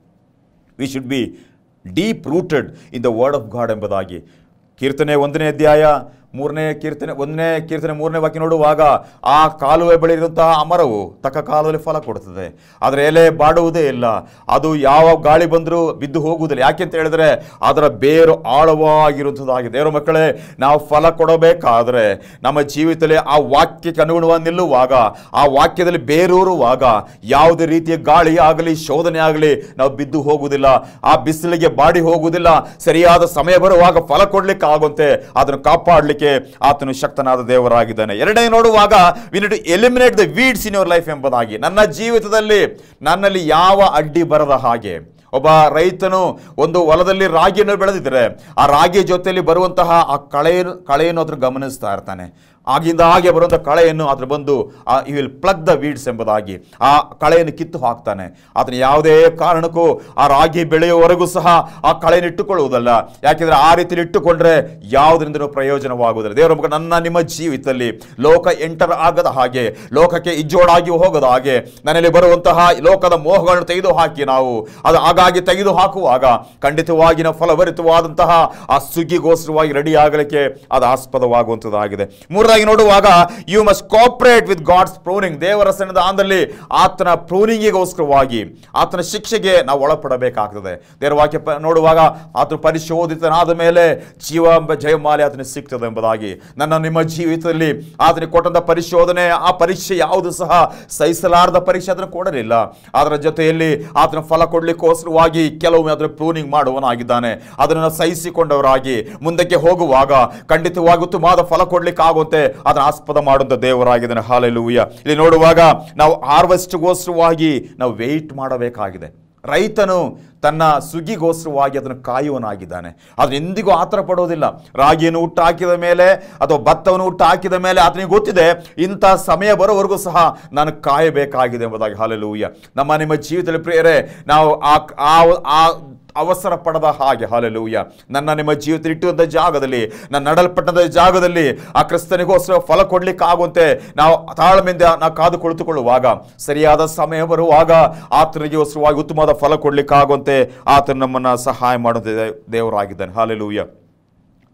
we should be deep rooted in the word of God ಎಂಬುದಾಗಿ ಕೀರ್ತನೆ ಒಂದನೇ ಅಧ್ಯಾಯ ಮೂರನೇ ಕೀರ್ತನೆ ಒಂದನೇ ಕೀರ್ತನೆ ಮೂರನೇ ವಾಕ್ಯ ನೋಡುವಾಗ ಆ ಕಾಲುವೆ ಬಳಿ ಇರುವಂತಹ ಅಮರವು ತಕ್ಕ ಕಾಲದಲ್ಲಿ ಫಲ ಕೊಡುತ್ತದೆ ಅದರ ಎಲೆ ಬಾಡುವುದೇ ಇಲ್ಲ ಅದು ಯಾವ ಗಾಳಿ ಬಂದರೂ ಬಿದ್ದು ಹೋಗುವುದಿಲ್ಲ ಯಾಕೆಂತ ಹೇಳಿದ್ರೆ ಅದರ ಬೇರು ಆಳವಾಗಿರುವಂಥದ್ದಾಗಿದೆ ದೇವರ ಮಕ್ಕಳೇ ನಾವು ಫಲ ಕೊಡಬೇಕಾದ್ರೆ ನಮ್ಮ ಜೀವಿತದಲ್ಲಿ ಆ ವಾಕ್ಯಕ್ಕೆ ಅನುಗುಣವಾಗಿ ನಿಲ್ಲುವಾಗ ಆ ವಾಕ್ಯದಲ್ಲಿ ಬೇರೂರುವಾಗ ಯಾವುದೇ ರೀತಿಯ ಗಾಳಿ ಆಗಲಿ ಶೋಧನೆ ಆಗಲಿ ನಾವು ಬಿದ್ದು ಹೋಗುವುದಿಲ್ಲ ಆ ಬಿಸಿಲಿಗೆ ಬಾಡಿ ಹೋಗುವುದಿಲ್ಲ ಸರಿಯಾದ ಸಮಯ ಬರುವಾಗ ಫಲ ಕೊಡ್ಲಿಕ್ಕೆ ಆಗುವಂತೆ ಅದನ್ನು ಕಾಪಾಡಲಿಕ್ಕೆ ಆತನು ಶಕ್ತನಾದ ದೇವರಾಗಿದ್ದಾನೆ ಎರಡನೇ ನೋಡುವಾಗ we need eliminate the weeds in your life ಎಂಬುದಾಗಿ ನನ್ನ ಜೀವಿತದಲ್ಲಿ ನನ್ನಲ್ಲಿ ಯಾವ ಅಡ್ಡಿ ಬರದ ಹಾಗೆ ಒಬ್ಬ ರೈತನು ಒಂದು ಹೊಲದಲ್ಲಿ ರಾಗಿಯನ್ನು ಬೆಳೆದಿದ್ರೆ ಆ ರಾಗಿ ಜೊತೆಯಲ್ಲಿ ಬರುವಂತಹ ಆ ಕಳೆಯನ್ನು ಕಳೆಯನ್ನು ಅದ್ರ ಗಮನಿಸ್ತಾ ಇರ್ತಾನೆ ಆಗಿಂದ ಹಾಗೆ ಬರುವಂಥ ಕಳೆಯನ್ನು ಅದ್ರ ಬಂದು ಈ ವಿಲ್ ಪ್ಲಗ್ ದ ವೀಡ್ಸ್ ಎಂಬುದಾಗಿ ಆ ಕಳೆಯನ್ನು ಕಿತ್ತು ಹಾಕ್ತಾನೆ ಅದನ್ನ ಯಾವುದೇ ಕಾರಣಕ್ಕೂ ಆ ರಾಗಿ ಬೆಳೆಯುವವರೆಗೂ ಸಹ ಆ ಕಳೆಯನ್ನು ಇಟ್ಟುಕೊಳ್ಳುವುದಲ್ಲ ಯಾಕೆಂದ್ರೆ ಆ ರೀತಿಯಲ್ಲಿ ಇಟ್ಟುಕೊಂಡ್ರೆ ಯಾವುದರಿಂದನೂ ಪ್ರಯೋಜನವಾಗುವುದಿಲ್ಲ ದೇವರ ಮಗ ನನ್ನ ನಿಮ್ಮ ಜೀವಿತದಲ್ಲಿ ಲೋಕ ಎಂಟರ್ ಆಗದ ಹಾಗೆ ಲೋಕಕ್ಕೆ ಇಜ್ಜೋಡಾಗಿ ಹೋಗದ ಹಾಗೆ ನನ್ನಲ್ಲಿ ಬರುವಂತಹ ಲೋಕದ ಮೋಹಗಳನ್ನು ತೆಗೆದು ಹಾಕಿ ನಾವು ಅದು ಹಾಗಾಗಿ ತೆಗೆದು ಹಾಕುವಾಗ ಖಂಡಿತವಾಗಿ ನಾವು ಫಲಭರಿತವಾದಂತಹ ಆ ಸುಗ್ಗಿಗೋಸ್ಕರವಾಗಿ ರೆಡಿ ಆಗಲಿಕ್ಕೆ ಅದು ಆಸ್ಪದವಾಗುವಂಥದ್ದಾಗಿದೆ ಮೂರದಾಗಿ ನೋಡುವಾಗ you must cooperate with God's pruning ದೇವರ ಸನ್ನಿಧಾನದಲ್ಲಿ ಆತನ ಪ್ರೂನಿಂಗಿಗೋಸ್ಕರವಾಗಿ ಆತನ ಶಿಕ್ಷೆಗೆ ನಾವು ಒಳಪಡಬೇಕಾಗ್ತದೆ ದೇವರ ವಾಕ್ಯ ಪ- ನೋಡುವಾಗ ಆತನು ಪರಿಶೋಧಿತನಾದ ಮೇಲೆ ಜೀವ ಎಂಬ ಜಯಮಾಲೆ ಆತನಿಗೆ ಸಿಗ್ತದೆ ಎಂಬುದಾಗಿ ನನ್ನ ನಿಮ್ಮ ಜೀವಿತದಲ್ಲಿ ಆತನಿಗೆ ಕೊಟ್ಟಂತ ಪರಿಶೋಧನೆ ಆ ಪರೀಕ್ಷೆ ಯಾವುದು ಸಹ ಸಹಿಸಲಾರದ ಪರೀಕ್ಷೆ ಅದನ್ನು ಕೊಡಲಿಲ್ಲ ಅದರ ಜೊತೆಯಲ್ಲಿ ಆತನ ಫಲ ಕೊಡ್ಲಿಕ್ಕೋಸ್ಕರವಾಗಿ ಕೆಲವೊಮ್ಮೆ ಅದರ ಪ್ರೂನಿಂಗ್ ಮಾಡುವನಾಗಿದ್ದಾನೆ ಅದನ್ನು ಸಹಿಸಿಕೊಂಡವರಾಗಿ ಮುಂದಕ್ಕೆ ಹೋಗುವಾಗ ಖಂಡಿತವಾಗಿ ಉತ್ತಮವಾದ ಫಲ ಕೊಡ್ಲಿಕ್ಕೆ ಆಗುವಂತೆ ಅದನ್ನು ಆಸ್ಪದ ಮಾಡುವಂತ ದೇವರಾಗಿದ್ದಾನೆ ಹಾಲೆಲೂಯ ಇಲ್ಲಿ ನೋಡುವಾಗ ನಾವು ಹಾರ್ವೆಸ್ಟ್ಗೋಸ್ಕರವಾಗಿ ನಾವು ವೆಯ್ಟ್ ಮಾಡಬೇಕಾಗಿದೆ ರೈತನು ತನ್ನ ಸುಗ್ಗಿಗೋಸ್ಕರವಾಗಿ ಅದನ್ನು ಕಾಯುವನಾಗಿದ್ದಾನೆ ಅದನ್ನು ಎಂದಿಗೂ ಆತರ ಪಡೋದಿಲ್ಲ ರಾಗಿಯನ್ನು ಹುಟ್ಟು ಹಾಕಿದ ಮೇಲೆ ಅಥವಾ ಭತ್ತವನ್ನು ಹುಟ್ಟು ಹಾಕಿದ ಮೇಲೆ ಆತನಿಗೆ ಗೊತ್ತಿದೆ ಇಂಥ ಸಮಯ ಬರೋವರೆಗೂ ಸಹ ನಾನು ಕಾಯಬೇಕಾಗಿದೆ ಎಂಬುದಾಗಿ ಹಾಲೆಲೂಯ ನಮ್ಮ ನಿಮ್ಮ ಜೀವಿತದಲ್ಲಿ ಪ್ರಿಯರೇ ನಾವು ಆ ಆ- ಆ ಅವಸರ ಪಡದ ಹಾಗೆ ಹಾಲೆಲೂಯ ನನ್ನ ನಿಮ್ಮ ಜೀವಿತ ಇಟ್ಟುವಂಥ ಜಾಗದಲ್ಲಿ ನನ್ನ ನಡಲ್ಪಟ್ಟಂಥ ಜಾಗದಲ್ಲಿ ಆ ಕ್ರಿಸ್ತನಿಗೋಸ್ಕರ ಫಲ ಕೊಡ್ಲಿಕ್ಕೆ ಆಗುವಂತೆ ನಾವು ತಾಳ್ಮೆಯಿಂದ ನಾವು ಕಾದು ಕುಳಿತುಕೊಳ್ಳುವಾಗ ಸರಿಯಾದ ಸಮಯ ಬರುವಾಗ ಆತನಿಗೋಸ್ಕರವಾಗಿ ಉತ್ತಮವಾದ ಫಲ ಕೊಡ್ಲಿಕ್ಕೆ ಆಗುವಂತೆ ಆತನು ನಮ್ಮನ್ನ ಸಹಾಯ ಮಾಡುವಂತೆ ದೇವರಾಗಿದ್ದಾನೆ ಹಾಲೆಲೂಯ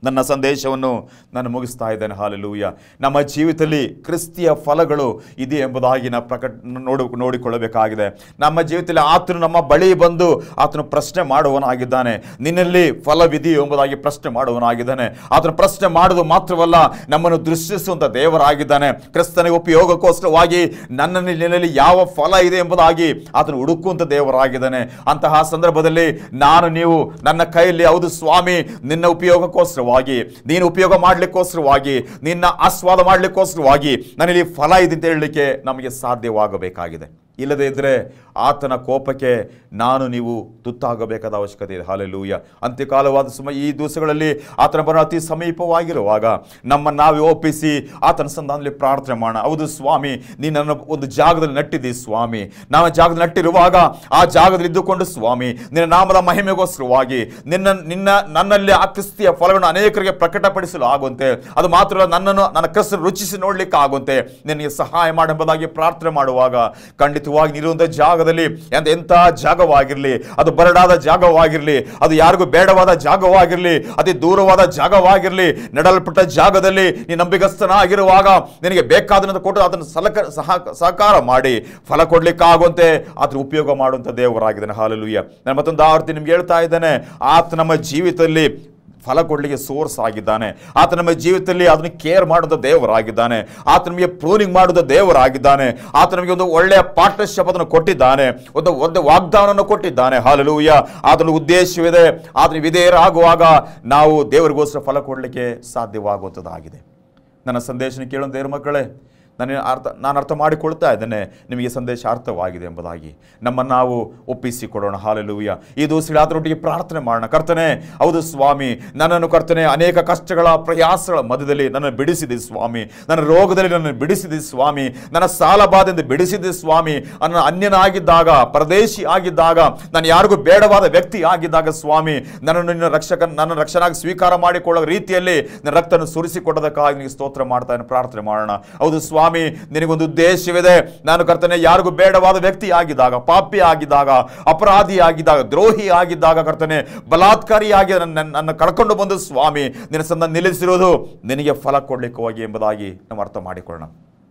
ನನ್ನ ಸಂದೇಶವನ್ನು ನಾನು ಮುಗಿಸ್ತಾ ಇದ್ದೇನೆ ಹಾಲೆಲೂಯ ನಮ್ಮ ಜೀವಿತದಲ್ಲಿ ಕ್ರಿಸ್ತಿಯ ಫಲಗಳು ಇದೆ ಎಂಬುದಾಗಿ ನಾವು ಪ್ರಕಟ ನೋಡು ನೋಡಿಕೊಳ್ಳಬೇಕಾಗಿದೆ ನಮ್ಮ ಜೀವಿತದಲ್ಲಿ ಆತನು ನಮ್ಮ ಬಳಿ ಬಂದು ಆತನು ಪ್ರಶ್ನೆ ಮಾಡುವನಾಗಿದ್ದಾನೆ ನಿನ್ನಲ್ಲಿ ಫಲವಿದೆಯೋ ಎಂಬುದಾಗಿ ಪ್ರಶ್ನೆ ಮಾಡುವನಾಗಿದ್ದಾನೆ ಆತನು ಪ್ರಶ್ನೆ ಮಾಡುವುದು ಮಾತ್ರವಲ್ಲ ನಮ್ಮನ್ನು ದೃಷ್ಟಿಸುವಂಥ ದೇವರಾಗಿದ್ದಾನೆ ಕ್ರಿಸ್ತನಿಗೆ ಉಪಯೋಗಕ್ಕೋಸ್ಕರವಾಗಿ ನನ್ನಲ್ಲಿ ನಿನ್ನಲ್ಲಿ ಯಾವ ಫಲ ಇದೆ ಎಂಬುದಾಗಿ ಆತನು ಹುಡುಕುವಂಥ ದೇವರಾಗಿದ್ದಾನೆ ಅಂತಹ ಸಂದರ್ಭದಲ್ಲಿ ನಾನು ನೀವು ನನ್ನ ಕೈಯಲ್ಲಿ ಹೌದು ಸ್ವಾಮಿ ನಿನ್ನ ಉಪಯೋಗಕ್ಕೋಸ್ಕರವಾಗಿ ನೀನು ಉಪಯೋಗ ಮಾಡಲಿಕ್ಕೋಸ್ಕರವಾಗಿ ನಿನ್ನ ಆಸ್ವಾದ ಮಾಡಲಿಕ್ಕೋಸ್ಕರವಾಗಿ ನನ್ನಲ್ಲಿ ಫಲ ಇದೆ ಅಂತ ಹೇಳಲಿಕ್ಕೆ ನಮಗೆ ಸಾಧ್ಯವಾಗಬೇಕಾಗಿದೆ ಇಲ್ಲದೇ ಇದ್ದರೆ ಆತನ ಕೋಪಕ್ಕೆ ನಾನು ನೀವು ತುತ್ತಾಗಬೇಕಾದ ಅವಶ್ಯಕತೆ ಇದೆ ಹಾಲೆಲೂಯ ಅಂತ್ಯಕಾಲವಾದ ಸುಮ ಈ ದಿವಸಗಳಲ್ಲಿ ಆತನ ಬರೋ ಅತಿ ಸಮೀಪವಾಗಿರುವಾಗ ನಮ್ಮನ್ನು ನಾವೇ ಒಪ್ಪಿಸಿ ಆತನ ಸಂಧಾನದಲ್ಲಿ ಪ್ರಾರ್ಥನೆ ಮಾಡೋಣ ಹೌದು ಸ್ವಾಮಿ ನೀನು ನನ್ನ ಒಂದು ಜಾಗದಲ್ಲಿ ನಟ್ಟಿದ್ದಿ ಸ್ವಾಮಿ ನಾವು ಜಾಗದಲ್ಲಿ ನಟ್ಟಿರುವಾಗ ಆ ಜಾಗದಲ್ಲಿ ಇದ್ದುಕೊಂಡು ಸ್ವಾಮಿ ನಿನ್ನ ನಾಮದ ಮಹಿಮೆಗೋಸ್ಕರವಾಗಿ ನಿನ್ನ ನಿನ್ನ ನನ್ನಲ್ಲಿ ಆ ಕ್ರಿಸ್ತಿಯ ಫಲವನ್ನು ಅನೇಕರಿಗೆ ಪ್ರಕಟಪಡಿಸಲು ಆಗುವಂತೆ ಅದು ಮಾತ್ರ ನನ್ನನ್ನು ನನ್ನ ಕ್ರಿಸ್ತನ ರುಚಿಸಿ ನೋಡ್ಲಿಕ್ಕೆ ಆಗುವಂತೆ ನಿನಗೆ ಸಹಾಯ ಮಾಡೆಂಬುದಾಗಿ ಪ್ರಾರ್ಥನೆ ಮಾಡುವಾಗ ಖಂಡಿತವಾಗಿ ನೀರುವಂಥ ಜಾಗದಲ್ಲಿ ಎಂತ ಎಂಥ ಜಾಗವಾಗಿರಲಿ ಅದು ಬರಡಾದ ಜಾಗವಾಗಿರಲಿ ಅದು ಯಾರಿಗೂ ಬೇಡವಾದ ಜಾಗವಾಗಿರಲಿ ಅತಿ ದೂರವಾದ ಜಾಗವಾಗಿರಲಿ ನೆಡಲ್ಪಟ್ಟ ಜಾಗದಲ್ಲಿ ನೀನು ನಂಬಿಗಸ್ತನಾಗಿರುವಾಗ ನಿನಗೆ ಬೇಕಾದನ್ನು ಕೊಟ್ಟು ಅದನ್ನು ಸಲಕ ಸಹ ಸಹಕಾರ ಮಾಡಿ ಫಲ ಕೊಡ್ಲಿಕ್ಕಾಗುವಂತೆ ಆತನ ಉಪಯೋಗ ಮಾಡುವಂಥ ದೇವರಾಗಿದ್ದಾನೆ ಹಾಲಲುಯ್ಯ ನಾನು ಮತ್ತೊಂದು ಆವರ್ತಿ ನಿಮ್ಗೆ ಹೇಳ್ತಾ ಇದ್ದೇನೆ ಆತ ನಮ್ಮ ಜೀವಿತದಲ್ಲಿ ಫಲ ಕೊಡಲಿಕ್ಕೆ ಸೋರ್ಸ್ ಆಗಿದ್ದಾನೆ ಆತ ನಮ್ಮ ಜೀವಿತದಲ್ಲಿ ಅದನ್ನು ಕೇರ್ ಮಾಡುವ ದೇವರಾಗಿದ್ದಾನೆ ಆತ ನಮಗೆ ಪ್ರೂನಿಂಗ್ ಮಾಡುವ ದೇವರಾಗಿದ್ದಾನೆ ಆತ ನಮಗೆ ಒಂದು ಒಳ್ಳೆಯ ಪಾರ್ಟ್ನರ್ಶಿಪ್ ಅದನ್ನು ಕೊಟ್ಟಿದ್ದಾನೆ ಒಂದು ಒಂದು ವಾಗ್ದಾನವನ್ನು ಕೊಟ್ಟಿದ್ದಾನೆ ಹಾಲಲೂಯ ಆತನ ಉದ್ದೇಶವಿದೆ ಆತನ ವಿಧೇಯರಾಗುವಾಗ ನಾವು ದೇವರಿಗೋಸ್ಕರ ಫಲ ಕೊಡಲಿಕ್ಕೆ ಸಾಧ್ಯವಾಗುವಂಥದ್ದಾಗಿದೆ ನನ್ನ ಸಂದೇಶನ ಕೇಳೋ ದೇವ್ರ ಮಕ್ಕಳೇ ನಾನು ಅರ್ಥ ನಾನು ಅರ್ಥ ಮಾಡಿಕೊಳ್ತಾ ಇದ್ದೇನೆ ನಿಮಗೆ ಸಂದೇಶ ಅರ್ಥವಾಗಿದೆ ಎಂಬುದಾಗಿ ನಮ್ಮನ್ನು ನಾವು ಒಪ್ಪಿಸಿಕೊಡೋಣ ಹಾಲೆಲೂಯ ಈ ದಿವಸ ಆತರೊಟ್ಟಿಗೆ ಪ್ರಾರ್ಥನೆ ಮಾಡೋಣ ಕರ್ತನೆ ಹೌದು ಸ್ವಾಮಿ ನನ್ನನ್ನು ಕರ್ತನೆ ಅನೇಕ ಕಷ್ಟಗಳ ಪ್ರಯಾಸಗಳ ಮಧ್ಯದಲ್ಲಿ ನನ್ನನ್ನು ಬಿಡಿಸಿದೆ ಸ್ವಾಮಿ ನನ್ನ ರೋಗದಲ್ಲಿ ನನ್ನನ್ನು ಬಿಡಿಸಿದೆ ಸ್ವಾಮಿ ನನ್ನ ಸಾಲ ಬಾಧೆಯಿಂದ ಬಿಡಿಸಿದೆ ಸ್ವಾಮಿ ನನ್ನ ಅನ್ಯನಾಗಿದ್ದಾಗ ಪರದೇಶಿ ಆಗಿದ್ದಾಗ ನಾನು ಯಾರಿಗೂ ಬೇಡವಾದ ವ್ಯಕ್ತಿ ಆಗಿದ್ದಾಗ ಸ್ವಾಮಿ ನನ್ನನ್ನು ನಿನ್ನ ರಕ್ಷಕ ನನ್ನ ರಕ್ಷಣಾಗಿ ಸ್ವೀಕಾರ ಮಾಡಿಕೊಳ್ಳೋ ರೀತಿಯಲ್ಲಿ ನನ್ನ ರಕ್ತವನ್ನು ಸುರಿಸಿಕೊಡೋದಕ್ಕಾಗಿ ನಿನಗೆ ಸ್ತೋತ್ರ ಮಾಡ್ತಾ ಇದ್ದೇನೆ, ಪ್ರಾರ್ಥನೆ ಮಾಡೋಣ ಹೌದು ಸ್ವಾಮಿ ನಿನಗೊಂದು ಉದ್ದೇಶವಿದೆ ನಾನು ಕರ್ತನೆ ಯಾರಿಗೂ ಬೇಡವಾದ ವ್ಯಕ್ತಿ ಆಗಿದ್ದಾಗ ಪಾಪಿ ಆಗಿದ್ದಾಗ ಅಪರಾಧಿ ಆಗಿದ್ದಾಗ ದ್ರೋಹಿ ಆಗಿದ್ದಾಗ ಕರ್ತನೆ ಬಲಾತ್ಕಾರಿಯಾಗಿ ನನ್ನ ನನ್ನ ಕಳ್ಕೊಂಡು ಬಂದು ಸ್ವಾಮಿ ನಿನ್ನ ಸಂದ ನಿಲ್ಲಿಸಿರೋದು ನಿನಗೆ ಫಲ ಕೊಡ್ಲಿಕ್ಕೆ ಹೋಗಿ ಎಂಬುದಾಗಿ ನಾವು ಅರ್ಥ ಮಾಡಿಕೊಳ್ಳೋಣ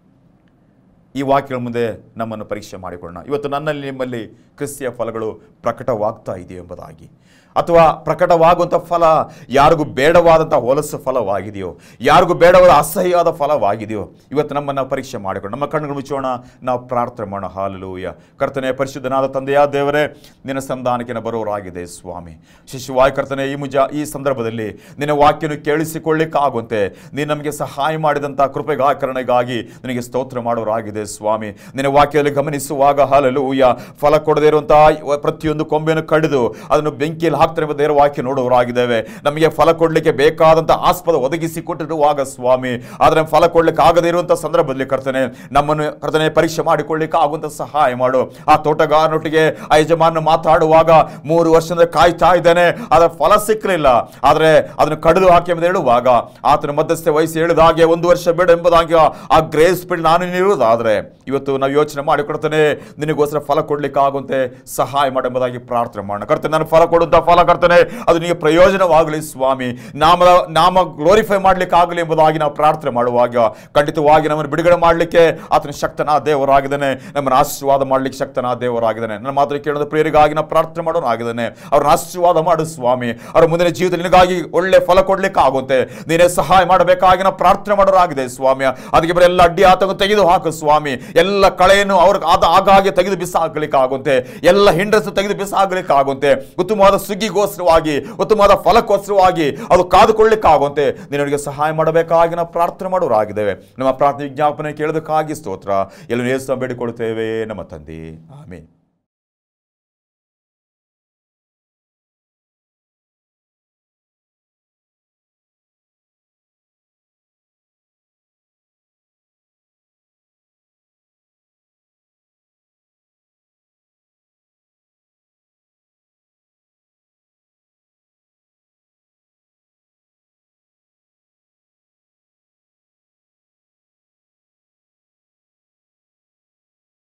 ಈ ವಾಕ್ಯಗಳ ಮುಂದೆ ನಮ್ಮನ್ನು ಪರೀಕ್ಷೆ ಮಾಡಿಕೊಳ್ಳೋಣ ಇವತ್ತು ನನ್ನಲ್ಲಿ ನಿಮ್ಮಲ್ಲಿ ಕ್ರಿಸ್ತಿಯ ಫಲಗಳು ಪ್ರಕಟವಾಗ್ತಾ ಇದೆಯೋ ಎಂಬುದಾಗಿ ಅಥವಾ ಪ್ರಕಟವಾಗುವಂಥ ಫಲ ಯಾರಿಗೂ ಬೇಡವಾದಂಥ ಹೊಲಸು ಫಲವಾಗಿದೆಯೋ ಯಾರಿಗೂ ಬೇಡವಾದ ಅಸಹ್ಯವಾದ ಫಲವಾಗಿದೆಯೋ ಇವತ್ತು ನಮ್ಮನ್ನು ಪರೀಕ್ಷೆ ಮಾಡಿಕೊಂಡು ನಮ್ಮ ಕಣ್ಣುಗಳು ಮುಚ್ಚೋಣ ನಾವು ಪ್ರಾರ್ಥನೆ ಮಾಡೋಣ ಹಾಲಲೂಯ ಕರ್ತನೆ ಪರಿಶುದ್ಧನಾದ ತಂದೆಯ ದೇವರೇ ನಿನ್ನ ಸಂಧಾನಕ್ಕೆ ನಾವು ಬರೋರಾಗಿದೆ ಸ್ವಾಮಿ ಶಿಶುವಾಯ್ ಕರ್ತನೆ ಈ ಮುಜ ಈ ಸಂದರ್ಭದಲ್ಲಿ ನಿನ್ನ ವಾಕ್ಯನು ಕೇಳಿಸಿಕೊಳ್ಳಿಕ್ಕಾಗುವಂತೆ ನೀನು ನಮಗೆ ಸಹಾಯ ಮಾಡಿದಂಥ ಕೃಪೆಗಾಕರಣೆಗಾಗಿ ನಿನಗೆ ಸ್ತೋತ್ರ ಮಾಡೋರಾಗಿದೆ ಸ್ವಾಮಿ ನಿನ್ನ ವಾಕ್ಯದಲ್ಲಿ ಗಮನಿಸುವಾಗ ಹಾಲಲೂಯ ಫಲ ಕೊಡದೇ ಇರುವಂತಹ ಪ್ರತಿಯೊಂದು ಕೊಂಬೆಯನ್ನು ಕಡಿದು ಅದನ್ನು ಬೆಂಕಿಯಲ್ಲಿ ಹಾಕ್ತಾರೆ ಎಂಬ ದೇವರ ವಾಕ್ಯ ನೋಡುವರಾಗಿದ್ದೇವೆ ನಮಗೆ ಫಲ ಕೊಡಲಿಕ್ಕೆ ಬೇಕಾದಂಥ ಆಸ್ಪದ ಒದಗಿಸಿ ಕೊಟ್ಟಿರುವಾಗ ಸ್ವಾಮಿ ಆದರೆ ಫಲ ಕೊಡ್ಲಿಕ್ಕೆ ಆಗದೇ ಇರುವಂಥ ಸಂದರ್ಭದಲ್ಲಿ ಕರ್ತನೆ ನಮ್ಮನ್ನು ಕರ್ತನೆ ಪರೀಕ್ಷೆ ಮಾಡಿಕೊಳ್ಳಿಕ್ಕೆ ಆಗುವಂಥ ಸಹಾಯ ಮಾಡು ಆ ತೋಟಗಾರನೊಟ್ಟಿಗೆ ಆ ಯಜಮಾನ ಮಾತಾಡುವಾಗ ಮೂರು ವರ್ಷದಿಂದ ಕಾಯ್ತಾ ಇದ್ದೇನೆ ಅದರ ಫಲ ಸಿಕ್ಕಲಿಲ್ಲ ಆದರೆ ಅದನ್ನು ಕಡಿದು ಹಾಕಿ ಎಂದು ಹೇಳುವಾಗ ಆತನ ಮಧ್ಯಸ್ಥೆ ವಯಸ್ಸು ಹೇಳಿದ ಹಾಗೆ ಒಂದು ವರ್ಷ ಬೇಡ ಎಂಬುದಾಗಿ ಆ ಗ್ರೇಸ್ ಬಿಲ್ ನಾನು ಇರುವುದಾದ್ರೆ ಇವತ್ತು ನಾವು ಯೋಚನೆ ಮಾಡಿಕೊಡ್ತೇನೆ ನಿನಗೋಸ್ಕರ ಫಲ ಕೊಡ್ಲಿಕ್ಕೆ ಆಗುವಂತೆ ಸಹಾಯ ಮಾಡೆಂಬುದಾಗಿ ಪ್ರಾರ್ಥನೆ ಮಾಡೋಣ ಕರ್ತನೆ ನಾನು ಫಲ ಕೊಡುವಂಥ ಫಲ ಕರ್ತನೆ ಅದು ನಿಮಗೆ ಪ್ರಯೋಜನವಾಗಲಿ ಸ್ವಾಮಿ ನಾಮದ ನಾಮ ಗ್ಲೋರಿಫೈ ಮಾಡ್ಲಿಕ್ಕೆ ಆಗಲಿ ಎಂಬುದಾಗಿ ನಾವು ಪ್ರಾರ್ಥನೆ ಮಾಡುವಾಗ ಖಂಡಿತವಾಗಿ ನಮ್ಮನ್ನು ಬಿಡುಗಡೆ ಮಾಡಲಿಕ್ಕೆ ಆತನ ಶಕ್ತನ ದೇವರಾಗಿದ್ದಾನೆ ನಮ್ಮನ್ನು ಆಶೀರ್ವಾದ ಮಾಡಲಿಕ್ಕೆ ಶಕ್ತನ ದೇವರಾಗಿದ್ದಾನೆ ನನ್ನ ಮಾತ್ರ ಕೇಳೋದು ಪ್ರಿಯರಿಗಾಗಿ ನಾವು ಪ್ರಾರ್ಥನೆ ಮಾಡೋನು ಆಗಿದ್ದಾನೆ ಅವ್ರನ್ನ ಆಶೀರ್ವಾದ ಮಾಡು ಸ್ವಾಮಿ ಅವರ ಮುಂದಿನ ಜೀವಿತದಲ್ಲಿ ನಿನಗಾಗಿ ಒಳ್ಳೆ ಫಲ ಕೊಡ್ಲಿಕ್ಕೆ ಆಗುತ್ತೆ ನೀನೇ ಸಹಾಯ ಮಾಡಬೇಕಾಗಿ ನಾವು ಪ್ರಾರ್ಥನೆ ಮಾಡೋರಾಗಿದೆ ಸ್ವಾಮಿ ಅದಕ್ಕೆ ಬರೀ ಎಲ್ಲ ಅಡ್ಡಿ ಆತಂಕ ತೆಗೆದು ಹಾಕು ಸ್ವಾಮಿ ಎಲ್ಲ ಕಳೆಯನ್ನು ಅವ್ರಿಗೆ ಆದ ಆಗಾಗ್ಗೆ ತೆಗೆದು ಬಿಸಾಕಲಿಕ್ಕೆ ಆಗುವಂತೆ ಎಲ್ಲ ಹಿಂಡ್ರಸ್ ತೆಗೆದು ಬಿಸಾಕಲಿಕ್ಕೆ ಆಗುವಂತೆ ಉತ್ತಮವಾದ ಸುಗ್ಗಿಗೋಸ್ಕರವಾಗಿ ಉತ್ತಮವಾದ ಫಲಕ್ಕೋಸ್ಕರವಾಗಿ ಅದು ಕಾದುಕೊಳ್ಳಿಕ್ಕೆ ಆಗುವಂತೆ ನಿನಗೆ ಸಹಾಯ ಮಾಡಬೇಕಾಗಿ ನಾವು ಪ್ರಾರ್ಥನೆ ಮಾಡೋರಾಗಿದ್ದೇವೆ ನಮ್ಮ ಪ್ರಾರ್ಥನೆ ವಿಜ್ಞಾಪನೆ ಕೇಳೋದಕ್ಕಾಗಿ ಸ್ತೋತ್ರ ಎಲ್ಲ ನೇಸ ಬೇಡಿಕೊಳ್ತೇವೆ ನಮ್ಮ ತಂದೆ ಆಮೇಲೆ